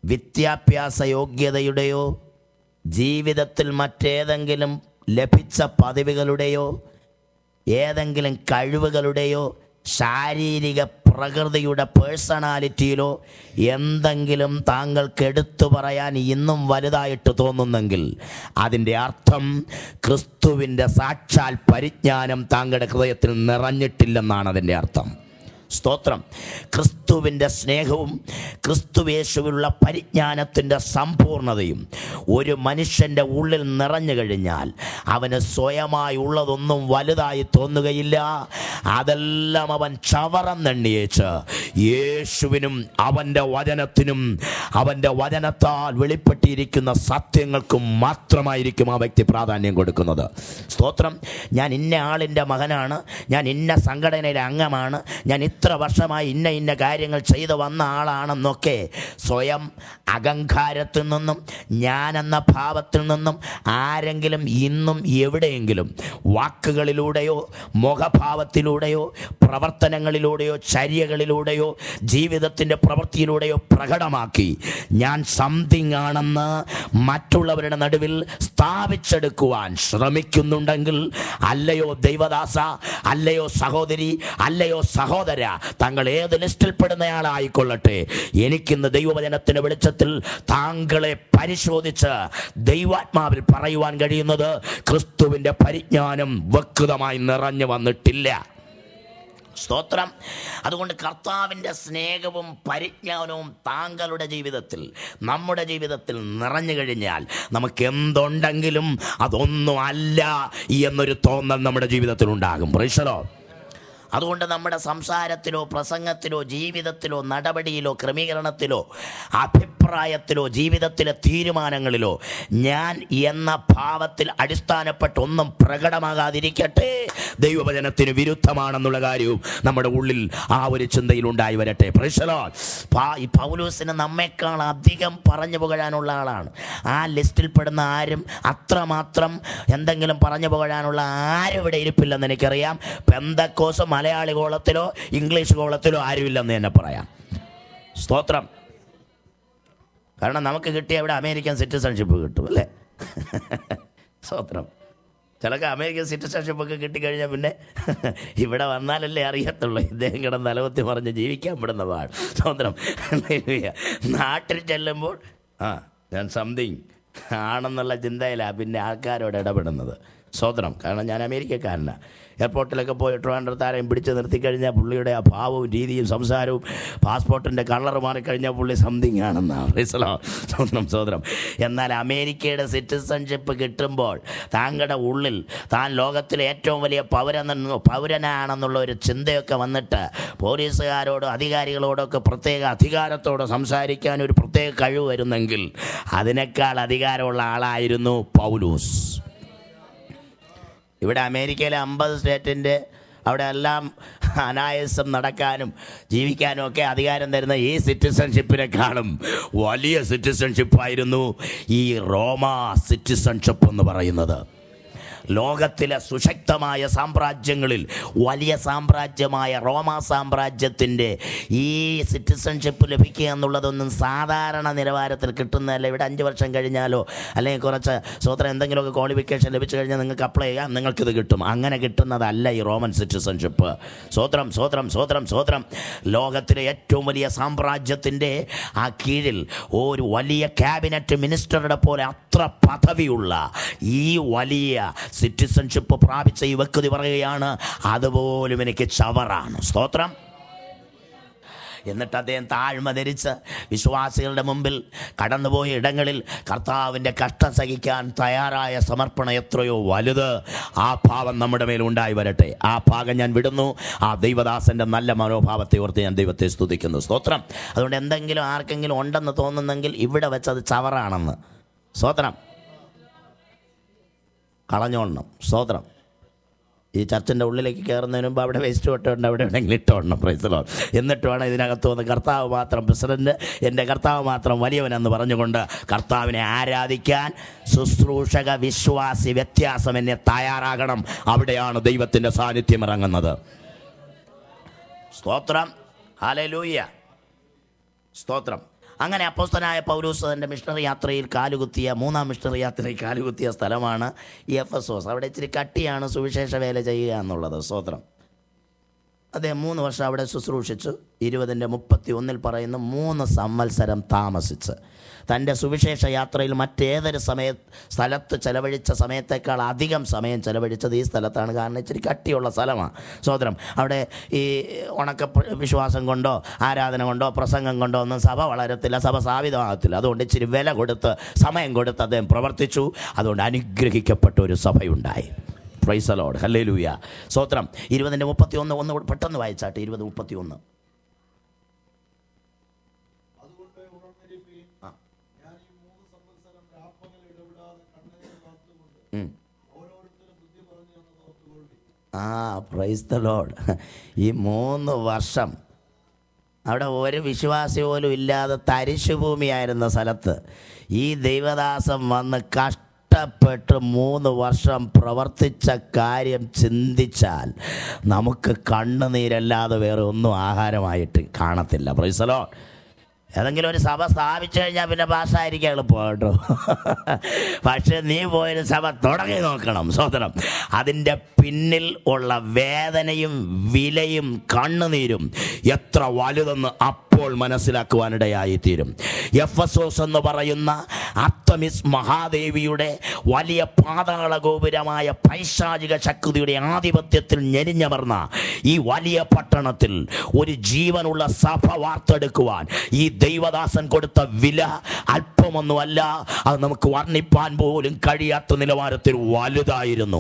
വിദ്യാഭ്യാസ യോഗ്യതയുടെയോ ജീവിതത്തിൽ മറ്റേതെങ്കിലും ലഭിച്ച പദവികളുടെയോ ഏതെങ്കിലും കഴിവുകളുടെയോ ശാരീരിക പ്രകൃതിയുടെ പേഴ്സണാലിറ്റിയിലോ എന്തെങ്കിലും താങ്കൾക്ക് എടുത്തു പറയാൻ ഇന്നും വലുതായിട്ട് തോന്നുന്നെങ്കിൽ അതിൻ്റെ അർത്ഥം ക്രിസ്തുവിൻ്റെ സാക്ഷാൽ പരിജ്ഞാനം താങ്കളുടെ ഹൃദയത്തിൽ നിറഞ്ഞിട്ടില്ലെന്നാണ് അതിൻ്റെ അർത്ഥം സ്തോത്രം ക്രിസ്തുവിൻ്റെ സ്നേഹവും ക്രിസ്തുവേശുവിലുള്ള പരിജ്ഞാനത്തിൻ്റെ സമ്പൂർണതയും ഒരു മനുഷ്യൻ്റെ ഉള്ളിൽ നിറഞ്ഞു കഴിഞ്ഞാൽ അവന് സ്വയമായി ഉള്ളതൊന്നും വലുതായി തോന്നുകയില്ല അതെല്ലാം അവൻ ചവറം നെണ്ണിയേച്ച് യേശുവിനും അവൻ്റെ വചനത്തിനും അവൻ്റെ വചനത്താൽ വെളിപ്പെട്ടിരിക്കുന്ന സത്യങ്ങൾക്കും മാത്രമായിരിക്കും ആ വ്യക്തി പ്രാധാന്യം കൊടുക്കുന്നത് സ്തോത്രം ഞാൻ ഇന്ന ആളിൻ്റെ മകനാണ് ഞാൻ ഇന്ന സംഘടനയിലെ അംഗമാണ് ഞാൻ ഇത്ര വർഷമായി ഇന്ന ഇന്ന കാര്യങ്ങൾ ചെയ്തു വന്ന ആളാണെന്നൊക്കെ സ്വയം അഹങ്കാരത്തിൽ നിന്നും ഞാനെന്ന ഭാവത്തിൽ നിന്നും ആരെങ്കിലും ഇന്നും എവിടെയെങ്കിലും വാക്കുകളിലൂടെയോ മുഖഭാവത്തിലൂടെയോ പ്രവർത്തനങ്ങളിലൂടെയോ ചര്യകളിലൂടെയോ ജീവിതത്തിൻ്റെ പ്രവൃത്തിയിലൂടെയോ പ്രകടമാക്കി ഞാൻ സംതിങ് ആണെന്ന് മറ്റുള്ളവരുടെ നടുവിൽ സ്ഥാപിച്ചെടുക്കുവാൻ ശ്രമിക്കുന്നുണ്ടെങ്കിൽ അല്ലയോ ദൈവദാസ അല്ലയോ സഹോദരി അല്ലയോ സഹോദര താങ്കൾ ഏത് ലിസ്റ്റിൽപ്പെടുന്നയാളായിക്കൊള്ളട്ടെ എനിക്കിന്ന് ദൈവവചനത്തിന്റെ വെളിച്ചത്തിൽ താങ്കളെ പരിശോധിച്ച് ദൈവാത്മാവിൽ പറയുവാൻ കഴിയുന്നത് ക്രിസ്തുവിന്റെ പരിജ്ഞാനം വ്യക്തമായി നിറഞ്ഞു വന്നിട്ടില്ല സ്തോത്രം അതുകൊണ്ട് കർത്താവിൻ്റെ സ്നേഹവും പരിജ്ഞാനവും താങ്കളുടെ ജീവിതത്തിൽ നമ്മുടെ ജീവിതത്തിൽ നിറഞ്ഞു കഴിഞ്ഞാൽ നമുക്ക് എന്തുണ്ടെങ്കിലും അതൊന്നും അല്ല എന്നൊരു തോന്നൽ നമ്മുടെ ജീവിതത്തിൽ ഉണ്ടാകും പ്രൈസലോ അതുകൊണ്ട് നമ്മുടെ സംസാരത്തിലോ പ്രസംഗത്തിലോ ജീവിതത്തിലോ നടപടിയിലോ ക്രമീകരണത്തിലോ അഭിപ്രായത്തിലോ ജീവിതത്തിലെ തീരുമാനങ്ങളിലോ ഞാൻ എന്ന ഭാവത്തിൽ അടിസ്ഥാനപ്പെട്ട് ഒന്നും പ്രകടമാകാതിരിക്കട്ടെ ദൈവവചനത്തിന് വിരുദ്ധമാണെന്നുള്ള കാര്യവും നമ്മുടെ ഉള്ളിൽ ആ ഒരു ചിന്തയിൽ ഉണ്ടായി വരട്ടെ പ്രശ്നോ ഈ പൗലൂസിന് നമ്മെക്കാൾ അധികം പറഞ്ഞു പുകഴാനുള്ള ആളാണ് ആ ലിസ്റ്റിൽ പെടുന്ന ആരും അത്രമാത്രം എന്തെങ്കിലും പറഞ്ഞു പുകഴാനുള്ള ആരും ഇവിടെ ഇരിപ്പില്ലെന്ന് എനിക്കറിയാം പെന്തക്കോസ് മലയാളി കോളത്തിലോ ഇംഗ്ലീഷ് കോളത്തിലോ ആരുമില്ലെന്ന് തന്നെ പറയാം സ്തോത്രം കാരണം നമുക്ക് കിട്ടിയ ഇവിടെ അമേരിക്കൻ സിറ്റിസൺഷിപ്പ് കിട്ടും അല്ലേ സ്തോത്രം ചിലക്ക് അമേരിക്കൻ സിറ്റിസൺഷിപ്പ് ഒക്കെ കിട്ടിക്കഴിഞ്ഞാൽ പിന്നെ ഇവിടെ വന്നാലല്ലേ അറിയത്തുള്ളൂ ഇദ്ദേഹം കിടന്ന് നിലവത്തി മറിഞ്ഞ് ജീവിക്കാൻ പെടുന്ന പാട് സ്വന്തം നാട്ടിൽ ചെല്ലുമ്പോൾ ആ ഞാൻ സംതിങ് ആണെന്നുള്ള ചിന്തയിലാണ് പിന്നെ ആൾക്കാരോട് ഇടപെടുന്നത് സ്വതന്ത്രം കാരണം ഞാൻ അമേരിക്കക്കാരനാണ് എയർപോർട്ടിലൊക്കെ പോയി ട്രിവാൻഡ്രത്ത് ആരെയും പിടിച്ച് നിർത്തിക്കഴിഞ്ഞാൽ പുള്ളിയുടെ ആ ഭാവവും രീതിയും സംസാരവും പാസ്പോർട്ടിൻ്റെ കളർ മാറിക്കഴിഞ്ഞാൽ പുള്ളി സംതിങ് ആണെന്നാണ് റിസലോ സ്വന്തം സ്വതന്ത്രം എന്നാൽ അമേരിക്കയുടെ സിറ്റിസൺഷിപ്പ് കിട്ടുമ്പോൾ താങ്കളുടെ ഉള്ളിൽ താൻ ലോകത്തിലെ ഏറ്റവും വലിയ പൗരനെന്ന് പൗരനാണെന്നുള്ള ഒരു ചിന്തയൊക്കെ വന്നിട്ട് പോലീസുകാരോടും അധികാരികളോടൊക്കെ പ്രത്യേക അധികാരത്തോടെ സംസാരിക്കാൻ ഒരു പ്രത്യേക കഴിവ് വരുന്നെങ്കിൽ അതിനേക്കാൾ അധികാരമുള്ള ആളായിരുന്നു പൗലൂസ് ഇവിടെ അമേരിക്കയിലെ അമ്പത് സ്റ്റേറ്റിൻ്റെ അവിടെ എല്ലാം അനായാസം നടക്കാനും ജീവിക്കാനും ഒക്കെ അധികാരം തരുന്ന ഈ സിറ്റിസൺഷിപ്പിനെക്കാളും വലിയ സിറ്റിസൺഷിപ്പായിരുന്നു ഈ റോമ സിറ്റിസൺഷിപ്പ് എന്ന് പറയുന്നത് ലോകത്തിലെ സുശക്തമായ സാമ്രാജ്യങ്ങളിൽ വലിയ സാമ്രാജ്യമായ റോമ സാമ്രാജ്യത്തിൻ്റെ ഈ സിറ്റിസൺഷിപ്പ് ലഭിക്കുക എന്നുള്ളതൊന്നും സാധാരണ നിലവാരത്തിൽ കിട്ടുന്നതല്ല ഇവിടെ അഞ്ച് വർഷം കഴിഞ്ഞാലോ അല്ലെങ്കിൽ കുറച്ച് സ്വത്രം എന്തെങ്കിലുമൊക്കെ ക്വാളിഫിക്കേഷൻ ലഭിച്ചു കഴിഞ്ഞാൽ നിങ്ങൾക്ക് അപ്ലൈ ചെയ്യാം നിങ്ങൾക്കിത് കിട്ടും അങ്ങനെ കിട്ടുന്നതല്ല ഈ റോമൻ സിറ്റിസൺഷിപ്പ് സ്വത്രം സ്വത്രം സ്വത്രം സ്വത്രം ലോകത്തിലെ ഏറ്റവും വലിയ സാമ്രാജ്യത്തിൻ്റെ ആ കീഴിൽ ഒരു വലിയ ക്യാബിനറ്റ് മിനിസ്റ്ററുടെ പോലെ അത്ര പദവിയുള്ള ഈ വലിയ സിറ്റിസൺഷിപ്പ് പ്രാപിച്ച ഈ വ്യക്തി പറയുകയാണ് അതുപോലും എനിക്ക് ചവറാണ് സ്തോത്രം എന്നിട്ട് അദ്ദേഹം താഴ്മ ധരിച്ച് വിശ്വാസികളുടെ മുമ്പിൽ കടന്നുപോയ ഇടങ്ങളിൽ കർത്താവിൻ്റെ കഷ്ടം സഹിക്കാൻ തയ്യാറായ സമർപ്പണം എത്രയോ വലുത് ആ ഭാവം നമ്മുടെ മേൽ ഉണ്ടായി വരട്ടെ ആ ഭാഗം ഞാൻ വിടുന്നു ആ ദൈവദാസൻ്റെ നല്ല മനോഭാവത്തെ ഓർത്ത് ഞാൻ ദൈവത്തെ സ്തുതിക്കുന്നു സ്തോത്രം അതുകൊണ്ട് എന്തെങ്കിലും ആർക്കെങ്കിലും ഉണ്ടെന്ന് തോന്നുന്നെങ്കിൽ ഇവിടെ വെച്ചത് ചവറാണെന്ന് സ്തോത്രം കളഞ്ഞോളണം സ്തോത്രം ഈ ചർച്ചിൻ്റെ ഉള്ളിലേക്ക് കയറുന്നതിന് മുമ്പ് അവിടെ വേസ്റ്റ് കൊട്ടുണ്ട് അവിടെ എവിടെയെങ്കിലും ഇട്ടോണം പ്രൈസലോ എന്നിട്ട് വേണം ഇതിനകത്ത് വന്ന് കർത്താവ് മാത്രം പ്രസിഡന്റ് എൻ്റെ കർത്താവ് മാത്രം വലിയവനെന്ന് പറഞ്ഞുകൊണ്ട് കർത്താവിനെ ആരാധിക്കാൻ ശുശ്രൂഷക വിശ്വാസി വ്യത്യാസം എന്നെ തയ്യാറാകണം അവിടെയാണ് ദൈവത്തിൻ്റെ സാന്നിധ്യം ഇറങ്ങുന്നത് സ്തോത്രം ഹാലലൂയ്യ സ്തോത്രം അങ്ങനെ അപ്പോസ്തനായ പൗരൂസ് തൻ്റെ മിഷണറി യാത്രയിൽ കാലുകുത്തിയ മൂന്നാം മിഷണറി യാത്രയിൽ കാലുകുത്തിയ സ്ഥലമാണ് ഈ എഫ് എസ് ഓസ് അവിടെ ഇച്ചിരി കട്ടിയാണ് സുവിശേഷ വേല ചെയ്യുക എന്നുള്ളത് സ്വത്രം അദ്ദേഹം മൂന്ന് വർഷം അവിടെ ശുശ്രൂഷിച്ചു ഇരുപതിൻ്റെ മുപ്പത്തി ഒന്നിൽ പറയുന്നു മൂന്ന് സംവത്സരം താമസിച്ച് തൻ്റെ സുവിശേഷ യാത്രയിൽ മറ്റേതൊരു സമയ സ്ഥലത്ത് ചെലവഴിച്ച സമയത്തേക്കാൾ അധികം സമയം ചെലവഴിച്ചത് ഈ സ്ഥലത്താണ് കാരണം ഇച്ചിരി കട്ടിയുള്ള സ്ഥലമാണ് സോദരം അവിടെ ഈ ഉണക്ക പ്ര- വിശ്വാസം കൊണ്ടോ ആരാധന കൊണ്ടോ പ്രസംഗം കൊണ്ടോ ഒന്നും സഭ വളരത്തില്ല സഭ സ്ഥാപിതമാകത്തില്ല അതുകൊണ്ട് ഇച്ചിരി വില കൊടുത്ത് സമയം കൊടുത്ത് അദ്ദേഹം പ്രവർത്തിച്ചു അതുകൊണ്ട് അനുഗ്രഹിക്കപ്പെട്ട ഒരു സഭയുണ്ടായി പ്രൈസ് അലോഡ് ഹല്ലേ ലൂയ സ്വത്രം ഇരുപതിൻ്റെ മുപ്പത്തി ഒന്ന് ഒന്ന് കൂടെ പെട്ടെന്ന് വായിച്ചാട്ടെ ഇരുപത് മുപ്പത്തി ഒന്ന് അതുകൊണ്ട് ഉണർന്നിരിപ്പീൻ ഞാൻ ഈ മൂന്ന് സംവത്സരം രാപ്പകൽ ഇടപെടാതെ കണ്ണനെ കാത്തുകൊണ്ട് ഓരോരുത്തരും ബുദ്ധി പറഞ്ഞു എന്ന് ഓർത്തുകൊള്ളി ആ പ്രൈസ് ദ ലോഡ് ഈ മൂന്ന് വർഷം അവിടെ ഒരു വിശ്വാസി പോലും ഇല്ലാതെ തരിശുഭൂമിയായിരുന്ന സ്ഥലത്ത് ഈ ദൈവദാസം വന്ന് കഷ്ടപ്പെട്ട് മൂന്ന് വർഷം പ്രവർത്തിച്ച കാര്യം ചിന്തിച്ചാൽ നമുക്ക് കണ്ണുനീരല്ലാതെ വേറെ ഒന്നും ആഹാരമായിട്ട് കാണത്തില്ല പ്രൈസലോ ഏതെങ്കിലും ഒരു സഭ സ്ഥാപിച്ചു കഴിഞ്ഞാൽ പിന്നെ പാസ്സായിരിക്കും എളുപ്പം കേട്ടോ പക്ഷെ നീ പോയൊരു സഭ തുടങ്ങി നോക്കണം സോദരം അതിൻ്റെ പിന്നിൽ ഉള്ള വേദനയും വിലയും കണ്ണുനീരും എത്ര വലുതെന്ന് അപ്പോൾ മനസ്സിലാക്കുവാനിടയായിത്തീരും എഫ് എസ് ഓസ് എന്ന് പറയുന്ന അത്തമിസ് മഹാദേവിയുടെ വലിയ പാതാള ഗോപുരമായ പൈശാചിക ശക്തിയുടെ ആധിപത്യത്തിൽ ഞെരിഞ്ഞമർന്ന ഈ വലിയ പട്ടണത്തിൽ ഒരു ജീവനുള്ള സഭ വാർത്തെടുക്കുവാൻ ഈ ദൈവദാസൻ കൊടുത്ത വില അല്പമൊന്നുമല്ല അത് നമുക്ക് വർണ്ണിപ്പാൻ പോലും കഴിയാത്ത നിലവാരത്തിൽ വലുതായിരുന്നു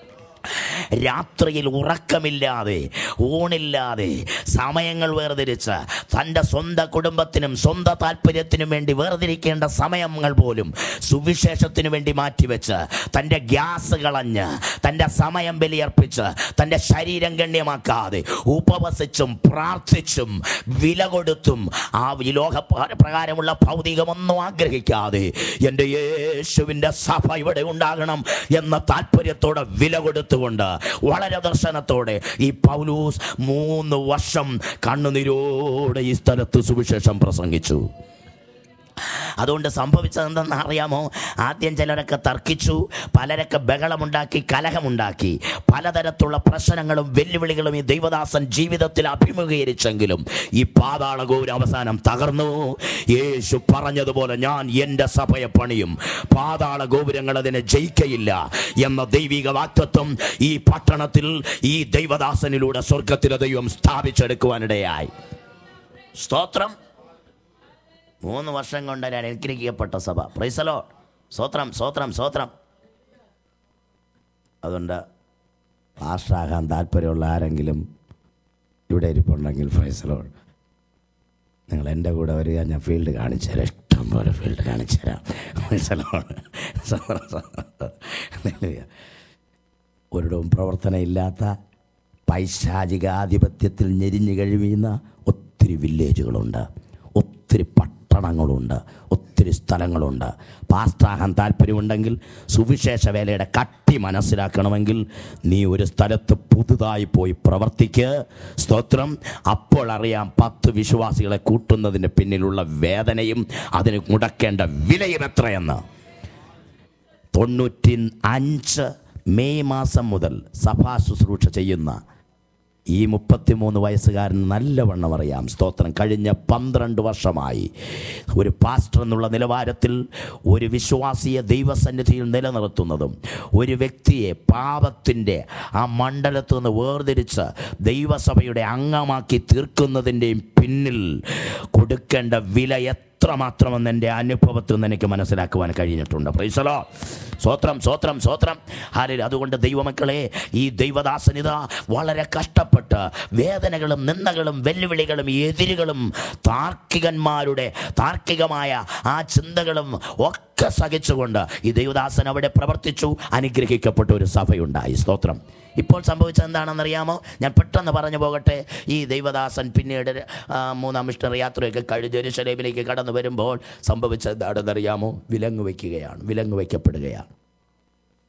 രാത്രിയിൽ ഉറക്കമില്ലാതെ ഊണില്ലാതെ സമയങ്ങൾ വേർതിരിച്ച് തൻ്റെ സ്വന്തം കുടുംബത്തിനും സ്വന്തം താല്പര്യത്തിനും വേണ്ടി വേർതിരിക്കേണ്ട സമയങ്ങൾ പോലും സുവിശേഷത്തിനു വേണ്ടി മാറ്റിവെച്ച് തൻ്റെ ഗ്യാസ് കളഞ്ഞ് തൻ്റെ സമയം ബലിയർപ്പിച്ച് തൻ്റെ ശരീരം ഗണ്യമാക്കാതെ ഉപവസിച്ചും പ്രാർത്ഥിച്ചും വില കൊടുത്തും ആ ഈ ലോക പ്രകാരമുള്ള ഭൗതികമൊന്നും ആഗ്രഹിക്കാതെ എൻ്റെ യേശുവിൻ്റെ സഭ ഇവിടെ ഉണ്ടാകണം എന്ന താല്പര്യത്തോടെ വില കൊടുത്തുകൊണ്ട് വളരെ ദർശനത്തോടെ ഈ പൗലൂസ് മൂന്ന് വർഷം കണ്ണുനീരോടെ ഈ സ്ഥലത്ത് സുവിശേഷം പ്രസംഗിച്ചു അതുകൊണ്ട് സംഭവിച്ചത് എന്തെന്ന് അറിയാമോ ആദ്യം ചിലരൊക്കെ തർക്കിച്ചു പലരൊക്കെ ബഹളമുണ്ടാക്കി കലഹമുണ്ടാക്കി പലതരത്തിലുള്ള പ്രശ്നങ്ങളും വെല്ലുവിളികളും ഈ ദൈവദാസൻ ജീവിതത്തിൽ അഭിമുഖീകരിച്ചെങ്കിലും ഈ പാതാള ഗൗരം അവസാനം തകർന്നു യേശു പറഞ്ഞതുപോലെ ഞാൻ എൻ്റെ സഭയെ പണിയും പാതാള ഗോപുരങ്ങൾ അതിനെ ജയിക്കയില്ല എന്ന ദൈവിക വാക്തത്വം ഈ പട്ടണത്തിൽ ഈ ദൈവദാസനിലൂടെ സ്വർഗത്തിലെ ദൈവം സ്ഥാപിച്ചെടുക്കുവാനിടയായി സ്തോത്രം മൂന്ന് വർഷം കൊണ്ട് ഞാൻ അനുഗ്രഹിക്കപ്പെട്ട സഭ പ്രൈസലോ സ്വത്രം സ്വത്രം സ്വത്രം അതുകൊണ്ട് പാസ്റ്റാകാൻ താല്പര്യമുള്ള ആരെങ്കിലും ഇവിടെ ഇരിപ്പുണ്ടെങ്കിൽ പ്രൈസലോ നിങ്ങൾ എൻ്റെ കൂടെ വരിക ഞാൻ ഫീൽഡ് കാണിച്ചു തരാം ഇഷ്ടം പോലെ ഫീൽഡ് കാണിച്ചു തരാം പ്രൈസലോ ഒരിടവും പ്രവർത്തനമില്ലാത്ത പൈശാചികാധിപത്യത്തിൽ ഞെരിഞ്ഞു കഴിയുന്ന ഒത്തിരി വില്ലേജുകളുണ്ട് ഒത്തിരി പട്ടണങ്ങളുണ്ട് ഒത്തിരി സ്ഥലങ്ങളുണ്ട് പാസ്റ്റാകാൻ താല്പര്യമുണ്ടെങ്കിൽ സുവിശേഷ വേലയുടെ കട്ടി മനസ്സിലാക്കണമെങ്കിൽ നീ ഒരു സ്ഥലത്ത് പുതുതായി പോയി പ്രവർത്തിക്ക് സ്തോത്രം അപ്പോൾ അറിയാം പത്ത് വിശ്വാസികളെ കൂട്ടുന്നതിന് പിന്നിലുള്ള വേദനയും അതിന് മുടക്കേണ്ട വിലയും എത്രയെന്ന് തൊണ്ണൂറ്റി അഞ്ച് മെയ് മാസം മുതൽ സഭാ ശുശ്രൂഷ ചെയ്യുന്ന ഈ മുപ്പത്തിമൂന്ന് വയസ്സുകാരൻ നല്ലവണ്ണം അറിയാം സ്തോത്രം കഴിഞ്ഞ പന്ത്രണ്ട് വർഷമായി ഒരു പാസ്റ്റർ എന്നുള്ള നിലവാരത്തിൽ ഒരു വിശ്വാസിയെ ദൈവസന്നിധിയിൽ നിലനിർത്തുന്നതും ഒരു വ്യക്തിയെ പാപത്തിൻ്റെ ആ മണ്ഡലത്തിൽ നിന്ന് വേർതിരിച്ച് ദൈവസഭയുടെ അംഗമാക്കി തീർക്കുന്നതിൻ്റെയും പിന്നിൽ കൊടുക്കേണ്ട വില എത്രമാത്രമെന്ന് എൻ്റെ അനുഭവത്തിൽ നിന്ന് എനിക്ക് മനസ്സിലാക്കുവാൻ കഴിഞ്ഞിട്ടുണ്ട് പ്രൈസലോ സ്വത്രം സ്വത്രം സ്വത്രം ഹാലിൽ അതുകൊണ്ട് ദൈവമക്കളെ ഈ ദൈവദാസനിത വളരെ കഷ്ടപ്പെട്ട് വേദനകളും നിന്ദകളും വെല്ലുവിളികളും എതിരുകളും താർക്കികന്മാരുടെ താർക്കികമായ ആ ചിന്തകളും ഒക്കെ സഹിച്ചുകൊണ്ട് ഈ ദൈവദാസൻ അവിടെ പ്രവർത്തിച്ചു അനുഗ്രഹിക്കപ്പെട്ട ഒരു സഭയുണ്ടായി സ്തോത്രം ഇപ്പോൾ സംഭവിച്ചത് എന്താണെന്നറിയാമോ ഞാൻ പെട്ടെന്ന് പറഞ്ഞു പോകട്ടെ ഈ ദൈവദാസൻ പിന്നീട് ആ, മൂന്നാം മിഷണറി യാത്രയൊക്കെ കഴിഞ്ഞ് ജെറുസലേമിലേക്ക് കടന്നു വരുമ്പോൾ സംഭവിച്ചത് എന്താണെന്നറിയാമോ വിലങ്ങ് വയ്ക്കുകയാണ് വിലങ്ങ് വയ്ക്കപ്പെടുകയാണ്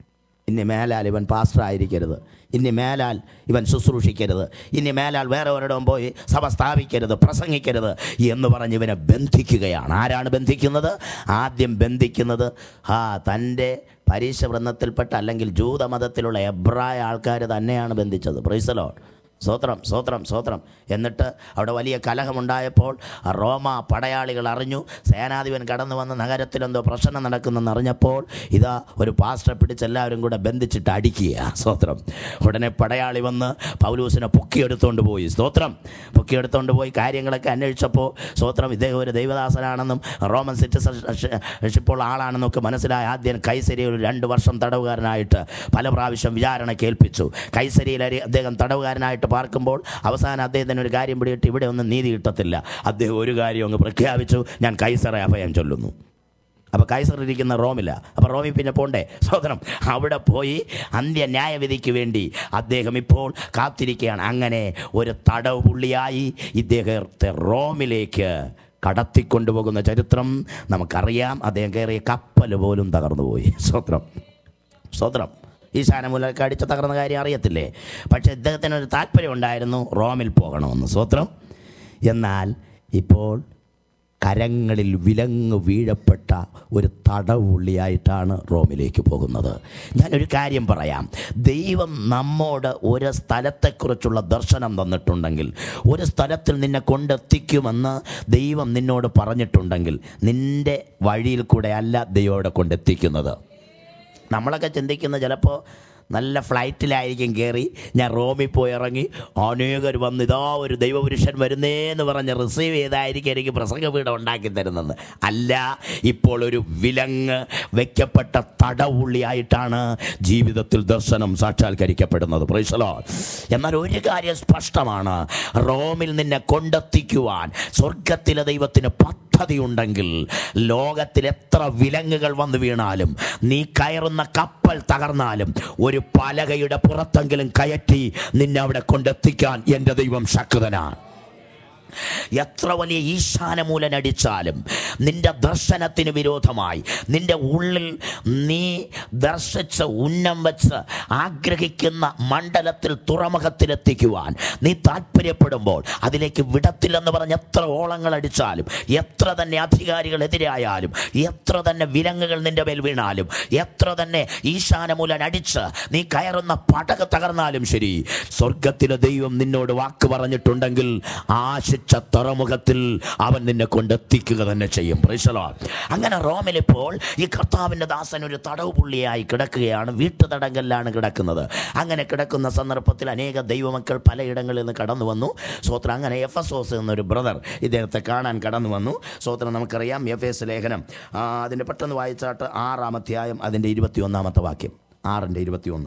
ഇനി മേലാൽ ഇവൻ പാസ്റ്റർ ആയിരിക്കരുത് ഇനി മേലാൽ ഇവൻ ശുശ്രൂഷിക്കരുത് ഇനി മേലാൽ വേറെ ഒരിടം പോയി സഭ സ്ഥാപിക്കരുത് പ്രസംഗിക്കരുത് എന്ന് പറഞ്ഞ് ഇവനെ ബന്ധിക്കുകയാണ് ആരാണ് ബന്ധിക്കുന്നത് ആദ്യം ബന്ധിക്കുന്നത് ആ തൻ്റെ പരീക്ഷ വൃന്ദത്തിൽപ്പെട്ട അല്ലെങ്കിൽ ജൂതമതത്തിലുള്ള എബ്രായ ആൾക്കാർ തന്നെയാണ് ബന്ധിച്ചത് പ്രൈസലോ സ്വത്രം സ്വത്രം സ്വത്രം എന്നിട്ട് അവിടെ വലിയ കലഹമുണ്ടായപ്പോൾ റോമ പടയാളികൾ അറിഞ്ഞു സേനാധിപൻ കടന്നു വന്ന് നഗരത്തിലെന്തോ പ്രശ്നം നടക്കുന്നെന്ന് അറിഞ്ഞപ്പോൾ ഇതാ ഒരു പാസ്റ്ററെ പിടിച്ച് എല്ലാവരും കൂടെ ബന്ധിച്ചിട്ട് അടിക്കുക സ്തോത്രം ഉടനെ പടയാളി വന്ന് പൗലൂസിനെ പൊക്കിയെടുത്തുകൊണ്ട് പോയി സ്തോത്രം പൊക്കിയെടുത്തുകൊണ്ട് പോയി കാര്യങ്ങളൊക്കെ അന്വേഷിച്ചപ്പോൾ സ്തോത്രം ഇദ്ദേഹം ഒരു ദൈവദാസനാണെന്നും റോമൻ സിറ്റിസൺഷിപ്പുള്ള ആളാണെന്നൊക്കെ മനസ്സിലായി ആദ്യം കൈസരിയിൽ ഒരു രണ്ട് വർഷം തടവുകാരനായിട്ട് പല പ്രാവശ്യം വിചാരണ കേൾപ്പിച്ചു കൈസരിയിൽ ഒരു അദ്ദേഹം തടവുകാരനായിട്ട് പാർക്കുമ്പോൾ അവസാനം അദ്ദേഹത്തിന് ഒരു കാര്യം പിടിയിട്ട് ഇവിടെ ഒന്നും നീതി കിട്ടത്തില്ല അദ്ദേഹം ഒരു കാര്യം അങ്ങ് പ്രഖ്യാപിച്ചു ഞാൻ കൈസറെ അഭയം ചൊല്ലുന്നു അപ്പോൾ കൈസർ ഇരിക്കുന്ന റോമില്ല അപ്പോൾ റോമിൽ പിന്നെ പോണ്ടേ സഹോദരം അവിടെ പോയി അന്ത്യ ന്യായവിധിക്ക് വേണ്ടി അദ്ദേഹം ഇപ്പോൾ കാത്തിരിക്കുകയാണ് അങ്ങനെ ഒരു തടവ് പുള്ളിയായി ഇദ്ദേഹത്തെ റോമിലേക്ക് കടത്തിക്കൊണ്ടുപോകുന്ന ചരിത്രം നമുക്കറിയാം അദ്ദേഹം കയറിയ കപ്പൽ പോലും തകർന്നു പോയി സ്വത്രം സ്വത്രം ഈ ശാനമൂലൊക്കെ അടിച്ച് തകർന്ന കാര്യം അറിയത്തില്ലേ പക്ഷേ ഇദ്ദേഹത്തിന് ഒരു താല്പര്യം ഉണ്ടായിരുന്നു റോമിൽ പോകണമെന്ന് സ്വത്രം എന്നാൽ ഇപ്പോൾ കരങ്ങളിൽ വിലങ്ങ് വീഴപ്പെട്ട ഒരു തടവുള്ളിയായിട്ടാണ് റോമിലേക്ക് പോകുന്നത് ഞാനൊരു കാര്യം പറയാം ദൈവം നമ്മോട് ഒരു സ്ഥലത്തെക്കുറിച്ചുള്ള ദർശനം തന്നിട്ടുണ്ടെങ്കിൽ ഒരു സ്ഥലത്തിൽ നിന്നെ കൊണ്ടെത്തിക്കുമെന്ന് ദൈവം നിന്നോട് പറഞ്ഞിട്ടുണ്ടെങ്കിൽ നിൻ്റെ വഴിയിൽ കൂടെ അല്ല ദൈവം അവിടെ കൊണ്ടെത്തിക്കുന്നത് നമ്മളൊക്കെ ചിന്തിക്കുന്ന ചിലപ്പോൾ നല്ല ഫ്ലൈറ്റിലായിരിക്കും കയറി ഞാൻ റോമിൽ പോയി ഇറങ്ങി അനേകർ വന്ന് ഇതാ ഒരു ദൈവപുരുഷൻ വരുന്നേന്ന് പറഞ്ഞ് റിസീവ് ചെയ്തായിരിക്കും എനിക്ക് പ്രസംഗപീഠം ഉണ്ടാക്കി തരുന്നത് അല്ല ഇപ്പോൾ ഒരു വിലങ്ങ് വെക്കപ്പെട്ട തടവുള്ളിയായിട്ടാണ് ജീവിതത്തിൽ ദർശനം സാക്ഷാത്കരിക്കപ്പെടുന്നത് പ്രൈസലോ എന്നാൽ ഒരു കാര്യം സ്പഷ്ടമാണ് റോമിൽ നിന്നെ കൊണ്ടെത്തിക്കുവാൻ സ്വർഗത്തിലെ ദൈവത്തിന് പദ്ധതി ഉണ്ടെങ്കിൽ ലോകത്തിൽ എത്ര വിലങ്ങുകൾ വന്നു വീണാലും നീ കയറുന്ന കപ്പൽ തകർന്നാലും ഒരു പലകയുടെ പുറത്തെങ്കിലും കയറ്റി നിന്നെ അവിടെ കൊണ്ടെത്തിക്കാൻ എൻ്റെ ദൈവം ശക്തനാണ് എത്ര വലിയ ഈശാനമൂലനടിച്ചാലും നിന്റെ ദർശനത്തിന് വിരോധമായി നിന്റെ ഉള്ളിൽ നീ ദർശിച്ച് ഉന്നം വെച്ച് ആഗ്രഹിക്കുന്ന മണ്ഡലത്തിൽ തുറമുഖത്തിലെത്തിക്കുവാൻ നീ താല്പര്യപ്പെടുമ്പോൾ അതിലേക്ക് വിടത്തില്ലെന്ന് പറഞ്ഞ് എത്ര ഓളങ്ങൾ അടിച്ചാലും എത്ര തന്നെ അധികാരികൾ എതിരായാലും എത്ര തന്നെ വിലങ്ങുകൾ നിന്റെ മേൽ വീണാലും എത്ര തന്നെ ഈശാനമൂലൻ അടിച്ച് നീ കയറുന്ന പടക തകർന്നാലും ശരി സ്വർഗത്തിലെ ദൈവം നിന്നോട് വാക്ക് പറഞ്ഞിട്ടുണ്ടെങ്കിൽ ആശിച്ച തുറമുഖത്തിൽ അവൻ നിന്നെ കൊണ്ടെത്തിക്കുക തന്നെ ചെയ്യും പ്രൈസലോ അങ്ങനെ റോമിലിപ്പോൾ ഈ കർത്താവിൻ്റെ ദാസൻ ഒരു തടവ് പുള്ളിയായി കിടക്കുകയാണ് വീട്ടുതടങ്കലിലാണ് കിടക്കുന്നത് അങ്ങനെ കിടക്കുന്ന സന്ദർഭത്തിൽ അനേക ദൈവമക്കൾ പലയിടങ്ങളിൽ നിന്ന് കടന്നു വന്നു സ്വത്രം അങ്ങനെ എഫ് എസ് ഓസ് എന്നൊരു ബ്രദർ ഇദ്ദേഹത്തെ കാണാൻ കടന്നു വന്നു സ്വത്രം നമുക്കറിയാം എഫ് എസ് ലേഖനം ആ, അതിൻ്റെ പെട്ടെന്ന് വായിച്ചാട്ട് ആറാം അധ്യായം അതിൻ്റെ ഇരുപത്തി ഒന്നാമത്തെ വാക്യം ആറിൻ്റെ ഇരുപത്തി ഒന്ന്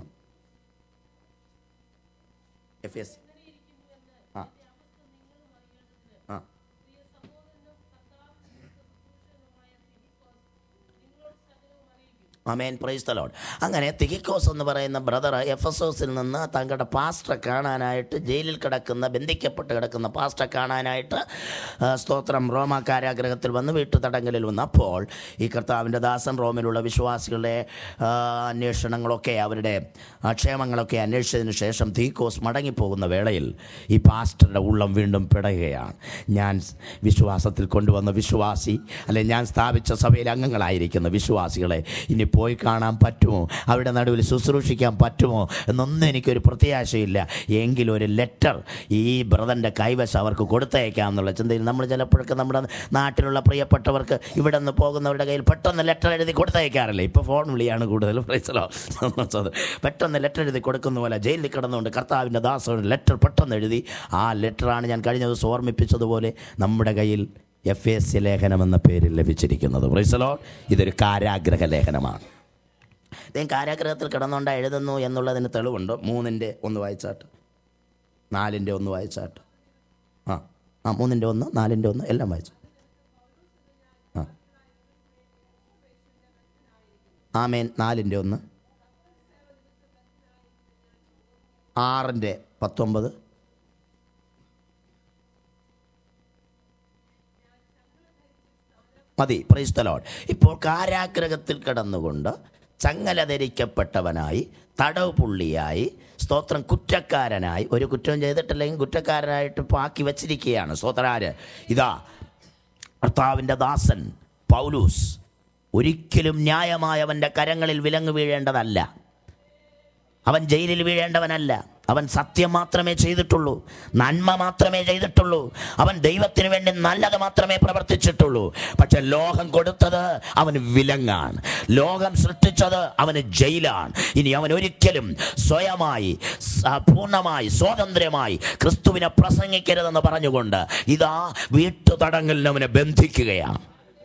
എഫ് എസ് ആ ആ അമേൻ പ്രൈസ് തലോൺ അങ്ങനെ തിഹിക്കോസ് എന്ന് പറയുന്ന ബ്രദർ എഫ് എസ് ഓസിൽ നിന്ന് തങ്ങളുടെ പാസ്റ്ററെ കാണാനായിട്ട് ജയിലിൽ കിടക്കുന്ന ബന്ധിക്കപ്പെട്ട് കിടക്കുന്ന പാസ്റ്ററെ കാണാനായിട്ട് ആ, സ്തോത്രം റോമ കാരാഗ്രഹത്തിൽ വന്ന് വീട്ടുതടങ്കലിൽ വന്നു അപ്പോൾ ഈ കർത്താവിൻ്റെ ദാസൻ റോമിലുള്ള വിശ്വാസികളുടെ ആ, അന്വേഷണങ്ങളൊക്കെ അവരുടെ ആ, ക്ഷേമങ്ങളൊക്കെ അന്വേഷിച്ചതിന് ശേഷം തീക്കോസ് മടങ്ങിപ്പോകുന്ന വേളയിൽ ഈ പാസ്റ്ററുടെ ഉള്ളം വീണ്ടും പിടയുകയാണ് ഞാൻ വിശ്വാസത്തിൽ കൊണ്ടുവന്ന വിശ്വാസി അല്ലെ ഞാൻ സ്ഥാപിച്ച സഭയിലെ അംഗങ്ങളായിരിക്കുന്ന വിശ്വാസികളെ ഇനി പോയി കാണാൻ പറ്റുമോ അവരുടെ നടുവിൽ ശുശ്രൂഷിക്കാൻ പറ്റുമോ എന്നൊന്നും എനിക്കൊരു പ്രത്യാശയില്ല എങ്കിലും ഒരു ലെറ്റർ ഈ ബ്രദറിൻ്റെ കൈവശം അവർക്ക് കൊടുത്തയക്കാം എന്നുള്ള ചിന്തയിൽ നമ്മൾ ചിലപ്പോഴൊക്കെ നമ്മുടെ നാട്ടിലുള്ള പ്രിയപ്പെട്ടവർക്ക് ഇവിടെ നിന്ന് പോകുന്നവരുടെ കയ്യിൽ പെട്ടെന്ന് ലെറ്റർ എഴുതി കൊടുത്തയക്കാറില്ലേ ഇപ്പോൾ ഫോൺ വിളിയാണ് കൂടുതൽ പ്രൈസലോ പെട്ടെന്ന് ലെറ്റർ എഴുതി കൊടുക്കുന്ന പോലെ ജയിലിൽ കിടന്നുകൊണ്ട് കർത്താവിൻ്റെ ദാസോട് ലെറ്റർ പെട്ടെന്ന് എഴുതി ആ ലെറ്ററാണ് ഞാൻ കഴിഞ്ഞ ദിവസം ഓർമ്മിപ്പിച്ചതുപോലെ നമ്മുടെ കയ്യിൽ എഫ് എസ് സി ലേഖനം എന്ന പേരിൽ ലഭിച്ചിരിക്കുന്നത് പ്രൈസലോ ഇതൊരു കാരാഗ്രഹ ലേഖനമാണ് അദ്ദേഹം കാരാഗ്രഹത്തിൽ കിടന്നുകൊണ്ട് എഴുതുന്നു എന്നുള്ളതിന് തെളിവുണ്ട് മൂന്നിൻ്റെ ഒന്ന് വായിച്ചാട്ട് നാലിൻ്റെ ഒന്ന് വായിച്ചാട്ട് ആ ആ മൂന്നിൻ്റെ ഒന്ന് നാലിൻ്റെ ഒന്ന് എല്ലാം വായിച്ചു ആ ആമേൻ നാലിൻ്റെ ഒന്ന് ആറിൻ്റെ പത്തൊമ്പത് മതി പ്രൈസ്തലോൺ ഇപ്പോൾ കാരാഗ്രഹത്തിൽ കിടന്നുകൊണ്ട് ചങ്ങല ധരിക്കപ്പെട്ടവനായി തടവ് പുള്ളിയായി സ്തോത്രം കുറ്റക്കാരനായി ഒരു കുറ്റവും ചെയ്തിട്ടില്ലെങ്കിൽ കുറ്റക്കാരനായിട്ട് പാക്കി വച്ചിരിക്കുകയാണ് സ്തോത്രാര് ഇതാ കർത്താവിൻ്റെ ദാസൻ പൗലൂസ് ഒരിക്കലും ന്യായമായവൻ്റെ കരങ്ങളിൽ വിലങ്ങ് വീഴേണ്ടതല്ല അവൻ ജയിലിൽ വീഴേണ്ടവനല്ല അവൻ സത്യം മാത്രമേ ചെയ്തിട്ടുള്ളൂ നന്മ മാത്രമേ ചെയ്തിട്ടുള്ളൂ അവൻ ദൈവത്തിന് വേണ്ടി നല്ലത് മാത്രമേ പ്രവർത്തിച്ചിട്ടുള്ളൂ പക്ഷെ ലോകം കൊടുത്തത് അവന് വിലങ്ങാണ് ലോകം സൃഷ്ടിച്ചത് അവന് ജയിലാണ് ഇനി അവൻ ഒരിക്കലും സ്വയമായി സ- പൂർണ്ണമായി സ്വാതന്ത്ര്യമായി ക്രിസ്തുവിനെ പ്രസംഗിക്കരുതെന്ന് പറഞ്ഞുകൊണ്ട് ഇതാ വീട്ടുതടങ്കലിന് അവനെ ബന്ധിക്കുകയാണ്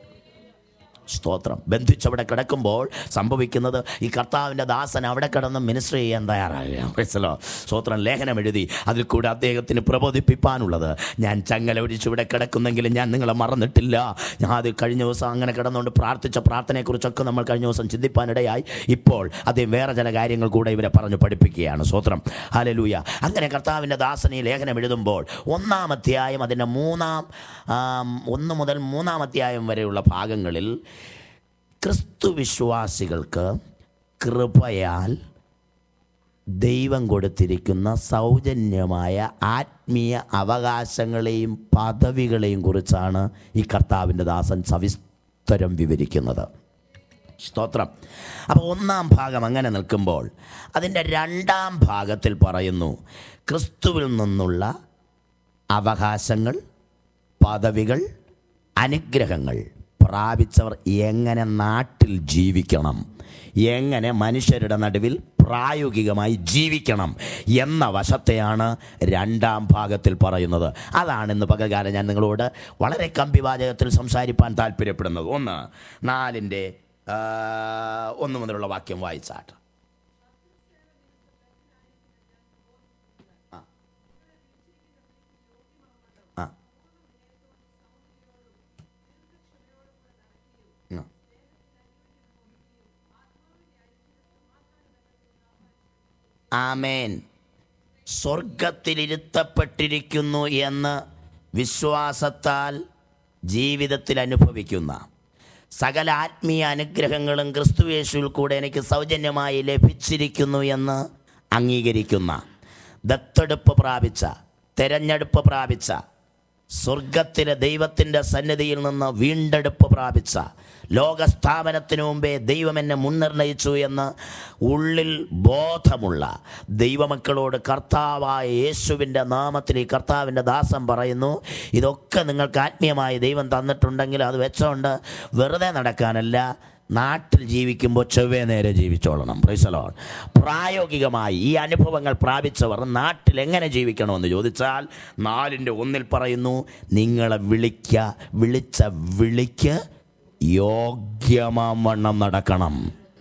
സ്തോത്രം ബന്ധിച്ചവിടെ കിടക്കുമ്പോൾ സംഭവിക്കുന്നത് ഈ കർത്താവിൻ്റെ ദാസൻ അവിടെ കിടന്ന് മിനിസ്റ്റർ ചെയ്യാൻ തയ്യാറാകുകയാണ് മനസ്സിലോ സ്തോത്രം ലേഖനം എഴുതി അതിൽ കൂടെ അദ്ദേഹത്തിന് പ്രബോധിപ്പിക്കാനുള്ളത് ഞാൻ ചങ്ങല ഒഴിച്ച് ഇവിടെ കിടക്കുന്നെങ്കിലും ഞാൻ നിങ്ങളെ മറന്നിട്ടില്ല ഞാൻ അത് കഴിഞ്ഞ ദിവസം അങ്ങനെ കിടന്നുകൊണ്ട് പ്രാർത്ഥിച്ച പ്രാർത്ഥനയെക്കുറിച്ചൊക്കെ നമ്മൾ കഴിഞ്ഞ ദിവസം ചിന്തിപ്പാനിടയായി ഇപ്പോൾ അദ്ദേഹം വേറെ ചില കാര്യങ്ങൾ കൂടെ ഇവരെ പറഞ്ഞു പഠിപ്പിക്കുകയാണ് സ്തോത്രം ഹാലലൂയ അങ്ങനെ കർത്താവിൻ്റെ ദാസൻ ഈ ലേഖനം എഴുതുമ്പോൾ ഒന്നാം അധ്യായം അതിൻ്റെ മൂന്നാം ആം, ഒന്ന് മുതൽ മൂന്നാം അധ്യായം വരെയുള്ള ഭാഗങ്ങളിൽ ക്രിസ്തു വിശ്വാസികൾക്ക് കൃപയാൽ ദൈവം കൊടുത്തിരിക്കുന്ന സൗജന്യമായ ആത്മീയ അവകാശങ്ങളെയും പദവികളെയും കുറിച്ചാണ് ഈ കർത്താവിൻ്റെ ദാസൻ സവിസ്തരം വിവരിക്കുന്നത് സ്തോത്രം അപ്പോൾ ഒന്നാം ഭാഗം അങ്ങനെ നിൽക്കുമ്പോൾ അതിൻ്റെ രണ്ടാം ഭാഗത്തിൽ പറയുന്നു ക്രിസ്തുവിൽ നിന്നുള്ള അവകാശങ്ങൾ പദവികൾ അനുഗ്രഹങ്ങൾ പ്രാപിച്ചവർ എങ്ങനെ നാട്ടിൽ ജീവിക്കണം എങ്ങനെ മനുഷ്യരുടെ നടുവിൽ പ്രായോഗികമായി ജീവിക്കണം എന്ന വശത്തെയാണ് രണ്ടാം ഭാഗത്തിൽ പറയുന്നത് അതാണ് ഇന്ന് പകൽക്കാലം ഞാൻ നിങ്ങളോട് വളരെ കമ്പിവാചകത്തിൽ സംസാരിപ്പാൻ താല്പര്യപ്പെടുന്നത് ഒന്ന് നാലിൻ്റെ ആ, ഒന്ന് മുതലുള്ള വാക്യം വായിച്ചാട്ട് ആ ആ ആമേൻ സ്വർഗത്തിലിരുത്തപ്പെട്ടിരിക്കുന്നു എന്ന് വിശ്വാസത്താൽ ജീവിതത്തിൽ അനുഭവിക്കുന്ന സകല ആത്മീയ അനുഗ്രഹങ്ങളും ക്രിസ്തുയേശുവിൽ കൂടെ എനിക്ക് സൗജന്യമായി ലഭിച്ചിരിക്കുന്നു എന്ന് അംഗീകരിക്കുന്ന ദത്തെടുപ്പ് പ്രാപിച്ച തെരഞ്ഞെടുപ്പ് പ്രാപിച്ച സ്വർഗത്തിലെ ദൈവത്തിൻ്റെ സന്നിധിയിൽ നിന്ന് വീണ്ടെടുപ്പ് പ്രാപിച്ച ലോകസ്ഥാപനത്തിനു മുമ്പേ ദൈവം എന്നെ മുൻനിർണയിച്ചു എന്ന് ഉള്ളിൽ ബോധമുള്ള ദൈവമക്കളോട് കർത്താവായ യേശുവിൻ്റെ നാമത്തിൽ ഈ കർത്താവിൻ്റെ ദാസം പറയുന്നു ഇതൊക്കെ നിങ്ങൾക്ക് ആത്മീയമായി ദൈവം തന്നിട്ടുണ്ടെങ്കിൽ അത് വെച്ചോണ്ട് വെറുതെ നടക്കാനല്ല നാട്ടിൽ ജീവിക്കുമ്പോൾ ചൊവ്വേ നേരെ ജീവിച്ചോളണം പ്രൈസലോൺ പ്രായോഗികമായി ഈ അനുഭവങ്ങൾ പ്രാപിച്ചവർ നാട്ടിൽ എങ്ങനെ ജീവിക്കണമെന്ന് ചോദിച്ചാൽ നാലിൻ്റെ ഒന്നിൽ പറയുന്നു നിങ്ങളെ വിളിക്ക വിളിച്ച വിളിക്ക് യോഗ്യമാം വണ്ണം നടക്കണം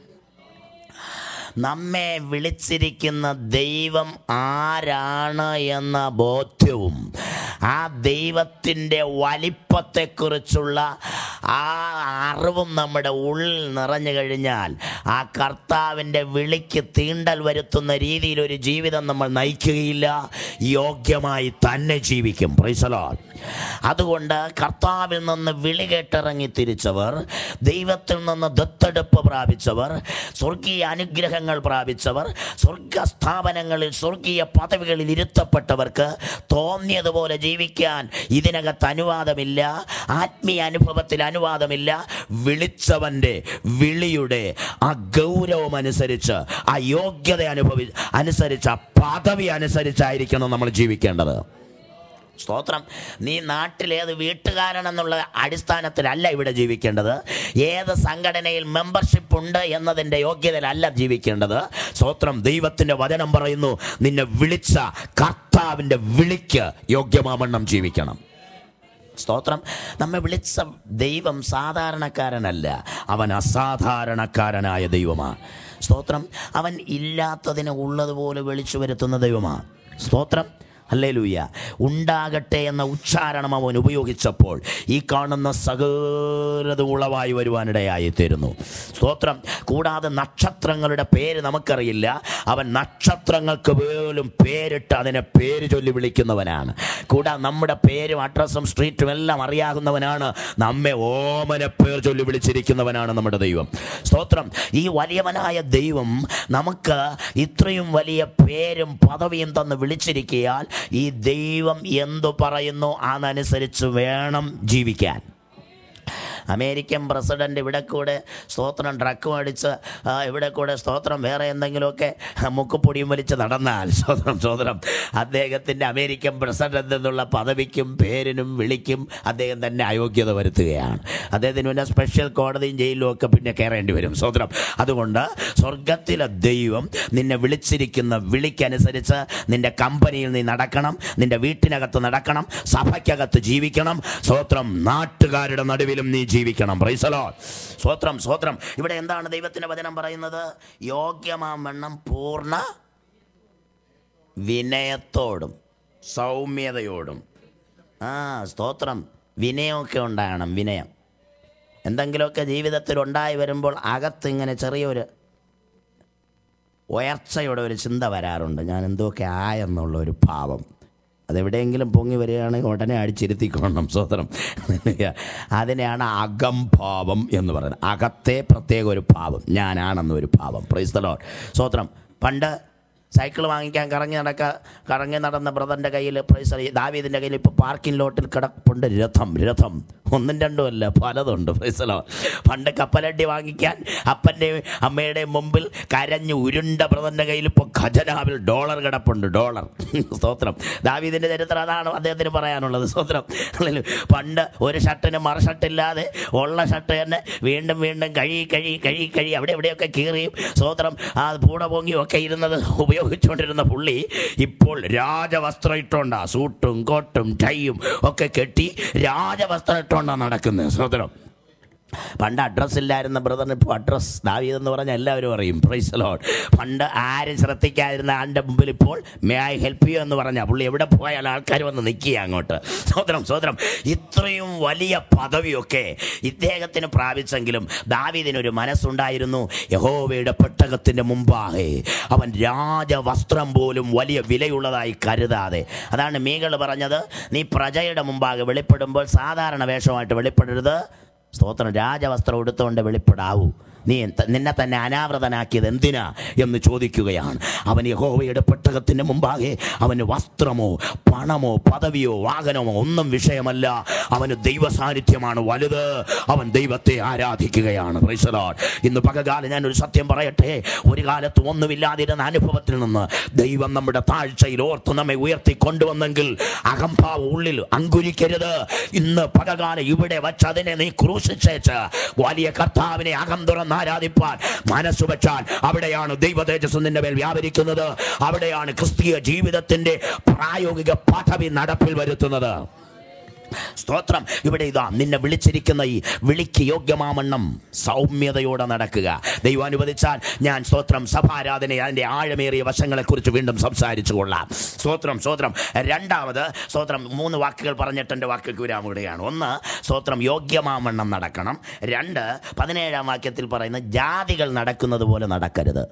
നമ്മെ വിളിച്ചിരിക്കുന്ന ദൈവം ആരാണ് എന്ന ബോധ്യവും ആ ദൈവത്തിൻ്റെ വലിപ്പത്തെക്കുറിച്ചുള്ള ആ അറിവും നമ്മുടെ ഉള്ളിൽ നിറഞ്ഞു കഴിഞ്ഞാൽ ആ കർത്താവിൻ്റെ വിളിക്ക് തീണ്ടൽ വരുത്തുന്ന രീതിയിൽ ഒരു ജീവിതം നമ്മൾ നയിക്കുകയില്ല യോഗ്യമായി തന്നെ ജീവിക്കും പ്രൈസലോ അതുകൊണ്ട് കർത്താവിൽ നിന്ന് വിളി കേട്ടിറങ്ങി തിരിച്ചവർ ദൈവത്തിൽ നിന്ന് ദത്തെടുപ്പ് പ്രാപിച്ചവർ സ്വർഗീയ അനുഗ്രഹങ്ങൾ പ്രാപിച്ചവർ സ്വർഗ സ്ഥാപനങ്ങളിൽ സ്വർഗീയ പദവികളിൽ ഇരുത്തപ്പെട്ടവർക്ക് തോന്നിയതുപോലെ ജീവിക്കാൻ ഇതിനകത്ത് അനുവാദമില്ല ആത്മീയ അനുഭവത്തിൽ അനുവാദമില്ല വിളിച്ചവൻ്റെ വിളിയുടെ ആ ഗൗരവം അനുസരിച്ച് ആ യോഗ്യത അനുഭവി അനുസരിച്ച് ആ പദവി അനുസരിച്ചായിരിക്കണം നമ്മൾ ജീവിക്കേണ്ടത് സ്തോത്രം നീ നാട്ടിലേത് വീട്ടുകാരനെന്നുള്ള അടിസ്ഥാനത്തിലല്ല ഇവിടെ ജീവിക്കേണ്ടത് ഏത് സംഘടനയിൽ മെമ്പർഷിപ്പ് ഉണ്ട് എന്നതിൻ്റെ യോഗ്യതയിലല്ല ജീവിക്കേണ്ടത് സ്തോത്രം ദൈവത്തിൻ്റെ വചനം പറയുന്നു നിന്നെ വിളിച്ച കർത്താവിൻ്റെ വിളിക്ക് യോഗ്യമാവണ്ണം ജീവിക്കണം സ്തോത്രം നമ്മെ വിളിച്ച ദൈവം സാധാരണക്കാരനല്ല അവൻ അസാധാരണക്കാരനായ ദൈവമാണ് സ്തോത്രം അവൻ ഇല്ലാത്തതിനെ ഉള്ളതുപോലെ വിളിച്ചു വരുത്തുന്ന ദൈവമാണ് സ്തോത്രം അല്ലേലൂയ ഉണ്ടാകട്ടെ എന്ന ഉച്ചാരണം അവൻ ഉപയോഗിച്ചപ്പോൾ ഈ കാണുന്ന സകലതും ഉളവായി വരുവാനിടയായി തീരുന്നു സ്തോത്രം കൂടാതെ നക്ഷത്രങ്ങളുടെ പേര് നമുക്കറിയില്ല അവൻ നക്ഷത്രങ്ങൾക്ക് പോലും പേരിട്ട് അതിനെ പേര് ചൊല്ലി വിളിക്കുന്നവനാണ് കൂടാതെ നമ്മുടെ പേരും അഡ്രസ്സും സ്ട്രീറ്റും എല്ലാം അറിയാവുന്നവനാണ് നമ്മെ ഓമന പേർ ചൊല്ലി വിളിച്ചിരിക്കുന്നവനാണ് നമ്മുടെ ദൈവം സ്തോത്രം ഈ വലിയവനായ ദൈവം നമുക്ക് ഇത്രയും വലിയ പേരും പദവിയും തന്ന് വിളിച്ചിരിക്കയാൽ ഈ ദൈവം എന്തു പറയുന്നു അതനുസരിച്ച് വേണം ജീവിക്കാൻ അമേരിക്കൻ പ്രസിഡന്റ് ഇവിടെ കൂടെ സ്തോത്രം ഡ്രഗ് മേടിച്ച് ആ, ഇവിടെ കൂടെ സ്തോത്രം വേറെ എന്തെങ്കിലുമൊക്കെ മുക്കുപൊടിയും വലിച്ച് നടന്നാൽ സ്തോത്രം സ്തോത്രം അദ്ദേഹത്തിൻ്റെ അമേരിക്കൻ പ്രസിഡന്റ് എന്നുള്ള പദവിക്കും പേരിനും വിളിക്കും അദ്ദേഹം തന്നെ അയോഗ്യത വരുത്തുകയാണ് അദ്ദേഹത്തിന് പിന്നെ സ്പെഷ്യൽ കോടതിയും ജയിലും ഒക്കെ പിന്നെ കയറേണ്ടി വരും സ്തോത്രം അതുകൊണ്ട് സ്വർഗത്തിലെ ദൈവം നിന്നെ വിളിച്ചിരിക്കുന്ന വിളിക്കനുസരിച്ച് നിന്റെ കമ്പനിയിൽ നീ നടക്കണം നിന്റെ വീട്ടിനകത്ത് നടക്കണം സഭയ്ക്കകത്ത് ജീവിക്കണം സ്വത്രം നാട്ടുകാരുടെ നടുവിലും നീ ജീവിക്കണം പ്രൈസലോ സ്വത്രം സ്വത്രം ഇവിടെ എന്താണ് ദൈവത്തിന്റെ വചനം പറയുന്നത് യോഗ്യമാം വണ്ണം പൂർണ്ണ വിനയത്തോടും സൗമ്യതയോടും ആ സ്തോത്രം വിനയമൊക്കെ ഉണ്ടാകണം വിനയം എന്തെങ്കിലുമൊക്കെ ജീവിതത്തിൽ ഉണ്ടായി വരുമ്പോൾ അകത്ത് ഇങ്ങനെ ചെറിയൊരു ഉയർച്ചയുടെ ഒരു ചിന്ത വരാറുണ്ട് ഞാൻ എന്തൊക്കെ ആയെന്നുള്ള ഒരു ഭാവം അതെവിടെയെങ്കിലും പൊങ്ങി വരികയാണെങ്കിൽ ഉടനെ അടിച്ചിരുത്തിക്കൊള്ളണം സ്വതന്ത്രം അതിനെയാണ് അകംഭാവം എന്ന് പറയുന്നത് അകത്തെ പ്രത്യേക ഒരു ഭാവം ഞാനാണെന്നൊരു ഭാവം പ്രൈസ്തലോ സ്വത്രം പണ്ട് സൈക്കിൾ വാങ്ങിക്കാൻ കറങ്ങി നടക്ക കറങ്ങി നടന്ന ബ്രദറിൻ്റെ കയ്യിൽ പ്രൈസ് ദാവീദിൻ്റെ കയ്യിൽ ഇപ്പോൾ പാർക്കിംഗ് ലോട്ടിൽ കിടപ്പുണ്ട് രഥം രഥം ഒന്നും രണ്ടും അല്ല പലതുണ്ട് പ്രൈസലോ പണ്ട് കപ്പലണ്ടി വാങ്ങിക്കാൻ അപ്പൻ്റെയും അമ്മയുടെയും മുമ്പിൽ കരഞ്ഞ് ഉരുണ്ട ബ്രദറിൻ്റെ കയ്യിൽ ഇപ്പോൾ ഖജനാവിൽ ഡോളർ കിടപ്പുണ്ട് ഡോളർ സ്തോത്രം ദാവീദിൻ്റെ ചരിത്രം അതാണ് അദ്ദേഹത്തിന് പറയാനുള്ളത് സ്തോത്രം അല്ലെങ്കിൽ പണ്ട് ഒരു ഷർട്ടിന് മറ ഷർട്ടില്ലാതെ ഉള്ള ഷർട്ട് തന്നെ വീണ്ടും വീണ്ടും കഴി കഴി കഴി കഴി അവിടെ എവിടെയൊക്കെ കീറിയും സ്തോത്രം ആ പൂട പൊങ്ങിയും ഒക്കെ ഇരുന്നത് ഉപയോഗിച്ചുകൊണ്ടിരുന്ന പുള്ളി ഇപ്പോൾ രാജവസ്ത്രം ഇട്ടോണ്ടാ സൂട്ടും കോട്ടും ടൈയും ഒക്കെ കെട്ടി രാജവസ്ത്രം ഇട്ടോണ്ടാ നടക്കുന്നത് സ്തോത്രം പണ്ട് അഡ്രസ്സ് ഇല്ലായിരുന്ന ബ്രദറിന് ഇപ്പോൾ അഡ്രസ്സ് ദാവീദ് എന്ന് പറഞ്ഞാൽ എല്ലാവരും അറിയും പ്രൈസ് ലോഡ് പണ്ട് ആരും ശ്രദ്ധിക്കാതിരുന്ന ആളുടെ മുമ്പിൽ ഇപ്പോൾ മേ ഐ ഹെൽപ്പ് യു എന്ന് പറഞ്ഞാൽ പുള്ളി എവിടെ പോയാൽ ആൾക്കാർ വന്ന് നിൽക്കുക അങ്ങോട്ട് സോദരം സോദരം ഇത്രയും വലിയ പദവിയൊക്കെ ഇദ്ദേഹത്തിന് പ്രാപിച്ചെങ്കിലും ദാവീദിനൊരു മനസ്സുണ്ടായിരുന്നു യഹോവയുടെ പെട്ടകത്തിൻ്റെ മുമ്പാകെ അവൻ രാജവസ്ത്രം പോലും വലിയ വിലയുള്ളതായി കരുതാതെ അതാണ് മീകൾ പറഞ്ഞത് നീ പ്രജയുടെ മുമ്പാകെ വെളിപ്പെടുമ്പോൾ സാധാരണ വേഷമായിട്ട് വെളിപ്പെടരുത് സ്തോത്രം രാജവസ്ത്രം എടുത്തുകൊണ്ട് വെളിപ്പെടാവൂ നീ എന്ത- നിന്നെ തന്നെ അനാവൃതനാക്കിയത് എന്തിനാ എന്ന് ചോദിക്കുകയാണ് അവൻ യഹോവയുടെ പെട്ടകത്തിന് മുമ്പാകെ അവന് വസ്ത്രമോ പണമോ പദവിയോ വാഹനമോ ഒന്നും വിഷയമല്ല അവന് ദൈവ സാന്നിധ്യമാണ് വലുത് അവൻ ദൈവത്തെ ആരാധിക്കുകയാണ് Praise the Lord. ഇന്ന് പകകാലം ഞാൻ ഒരു സത്യം പറയട്ടെ ഒരു കാലത്ത് ഒന്നുമില്ലാതിരുന്ന അനുഭവത്തിൽ നിന്ന് ദൈവം നമ്മുടെ താഴ്ചയിൽ ഓർത്ത് നമ്മെ ഉയർത്തി കൊണ്ടുവന്നെങ്കിൽ അഹംഭാവം ഉള്ളിൽ അങ്കുരിക്കരുത് ഇന്ന് പകകാലം ഇവിടെ വച്ച് അതിനെ നീ ക്രൂശിച്ചേച്ച് വലിയ കർത്താവിനെ അകം തുറന്ന് ആരാധിപ്പാൻ മനസ്സ് വെച്ചാൽ അവിടെയാണ് ദൈവ തേജസ് നിന്റെ മേൽ വ്യാപരിക്കുന്നത് അവിടെയാണ് ക്രിസ്തീയ ജീവിതത്തിന്റെ പ്രായോഗിക പദവി നടപ്പിൽ വരുത്തുന്നത് സ്തോത്രം ഇവിടെ ഇതാ നിന്നെ വിളിച്ചിരിക്കുന്ന ഈ വിളിക്ക് യോഗ്യമാമണ്ണം സൗമ്യതയോടെ നടക്കുക ദൈവം അനുവദിച്ചാൽ ഞാൻ സ്തോത്രം സഭാരാധന അതിൻ്റെ ആഴമേറിയ വശങ്ങളെക്കുറിച്ച് വീണ്ടും സംസാരിച്ചു കൊള്ളാം സ്തോത്രം സ്തോത്രം രണ്ടാമത് സ്തോത്രം മൂന്ന് വാക്കുകൾ പറഞ്ഞിട്ട് എൻ്റെ വാക്കുകൾക്ക് വിരാമിടുകയാണ് ഒന്ന് സ്തോത്രം യോഗ്യമാമണ്ണം നടക്കണം രണ്ട് പതിനേഴാം വാക്യത്തിൽ പറയുന്ന ജാതികൾ നടക്കുന്നത് പോലെ നടക്കരുത്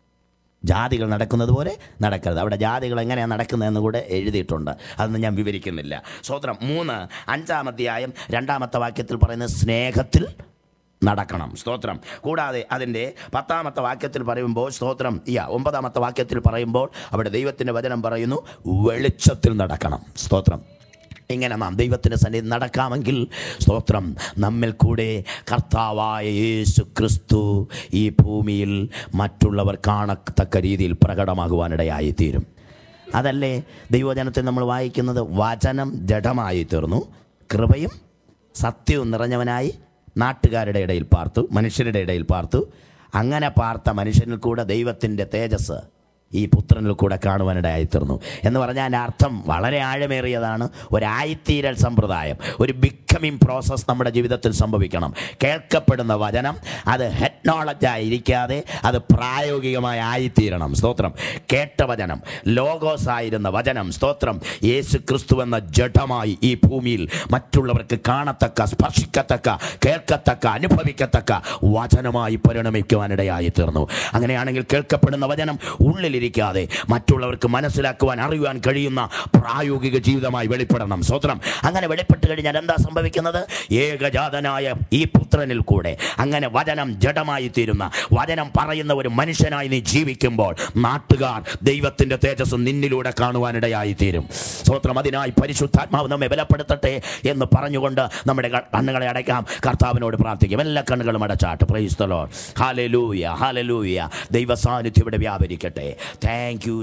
ജാതികൾ നടക്കുന്നത് പോലെ നടക്കരുത് അവിടെ ജാതികൾ എങ്ങനെയാണ് നടക്കുന്നതെന്ന് കൂടെ എഴുതിയിട്ടുണ്ട് അതൊന്നും ഞാൻ വിവരിക്കുന്നില്ല സ്തോത്രം മൂന്ന് അഞ്ചാമധ്യായം രണ്ടാമത്തെ വാക്യത്തിൽ പറയുന്നത് സ്നേഹത്തിൽ നടക്കണം സ്തോത്രം കൂടാതെ അതിൻ്റെ പത്താമത്തെ വാക്യത്തിൽ പറയുമ്പോൾ സ്തോത്രം യാ ഒമ്പതാമത്തെ വാക്യത്തിൽ പറയുമ്പോൾ അവിടെ ദൈവത്തിൻ്റെ വചനം പറയുന്നു വെളിച്ചത്തിൽ നടക്കണം സ്തോത്രം ഇങ്ങനെ നാം ദൈവത്തിൻ്റെ സന്നിധി നടക്കാമെങ്കിൽ സ്തോത്രം നമ്മിൽ കൂടെ കർത്താവായ യേശു ക്രിസ്തു ഈ ഭൂമിയിൽ മറ്റുള്ളവർ കാണത്തക്ക രീതിയിൽ പ്രകടമാകുവാനിടയായി തീരും അതല്ലേ ദൈവജനത്തിൽ നമ്മൾ വായിക്കുന്നത് വചനം ജഡമായി തീർന്നു കൃപയും സത്യവും നിറഞ്ഞവനായി നാട്ടുകാരുടെ ഇടയിൽ പാർത്തു മനുഷ്യരുടെ ഇടയിൽ പാർത്തു അങ്ങനെ പാർത്ത മനുഷ്യനിൽ കൂടെ ദൈവത്തിൻ്റെ തേജസ് ഈ പുത്രനിൽ കൂടെ കാണുവാനിടയായി തീർന്നു എന്ന് പറഞ്ഞാൽ അതിൻ്റെ അർത്ഥം വളരെ ആഴമേറിയതാണ് ഒരായിത്തീരൽ സമ്പ്രദായം ഒരു ബിക്കമിങ് പ്രോസസ്സ് നമ്മുടെ ജീവിതത്തിൽ സംഭവിക്കണം കേൾക്കപ്പെടുന്ന വചനം അത് ഹെഡ് നോളജായിരിക്കാതെ അത് പ്രായോഗികമായി ആയിത്തീരണം സ്തോത്രം കേട്ട വചനം ലോഗോസ് ആയിരുന്ന വചനം സ്തോത്രം യേശു ക്രിസ്തു എന്ന ജഡമായി ഈ ഭൂമിയിൽ മറ്റുള്ളവർക്ക് കാണത്തക്ക സ്പർശിക്കത്തക്ക കേൾക്കത്തക്ക അനുഭവിക്കത്തക്ക വചനമായി പരിണമിക്കുവാനിടയായി തീർന്നു അങ്ങനെയാണെങ്കിൽ കേൾക്കപ്പെടുന്ന വചനം ഉള്ളിലിരിക്കാതെ മറ്റുള്ളവർക്ക് മനസ്സിലാക്കുവാൻ അറിയുവാൻ കഴിയുന്ന പ്രായോഗിക ജീവിതമായി വെളിപ്പെടണം സ്വത്രം അങ്ങനെ വെളിപ്പെട്ട് കഴിഞ്ഞാൽ എന്താ സംഭവിക്കുന്നത് ഏകജാതനായ ഈ പുത്രനിൽ കൂടെ അങ്ങനെ വചനം ജഡമായി തീരുന്ന വചനം പറയുന്ന ഒരു മനുഷ്യനായി നീ ജീവിക്കുമ്പോൾ നാട്ടുകാർ ദൈവത്തിന്റെ തേജസ് നിന്നിലൂടെ കാണുവാനിടയായി തീരും സ്വത്രം അതിനായി പരിശുദ്ധാത്മാവ് നമ്മെ ബലപ്പെടുത്തട്ടെ എന്ന് പറഞ്ഞുകൊണ്ട് നമ്മുടെ ക- കണ്ണുകളെ അടയ്ക്കാം കർത്താവിനോട് പ്രാർത്ഥിക്കും എല്ലാ കണ്ണുകളും അടച്ചാട്ട് പ്രൈസ്തലോ ഹാലലൂയ ഹാലലൂയ ദൈവ സാന്നിധ്യം ഇവിടെ വ്യാപരിക്കട്ടെ താങ്ക് യു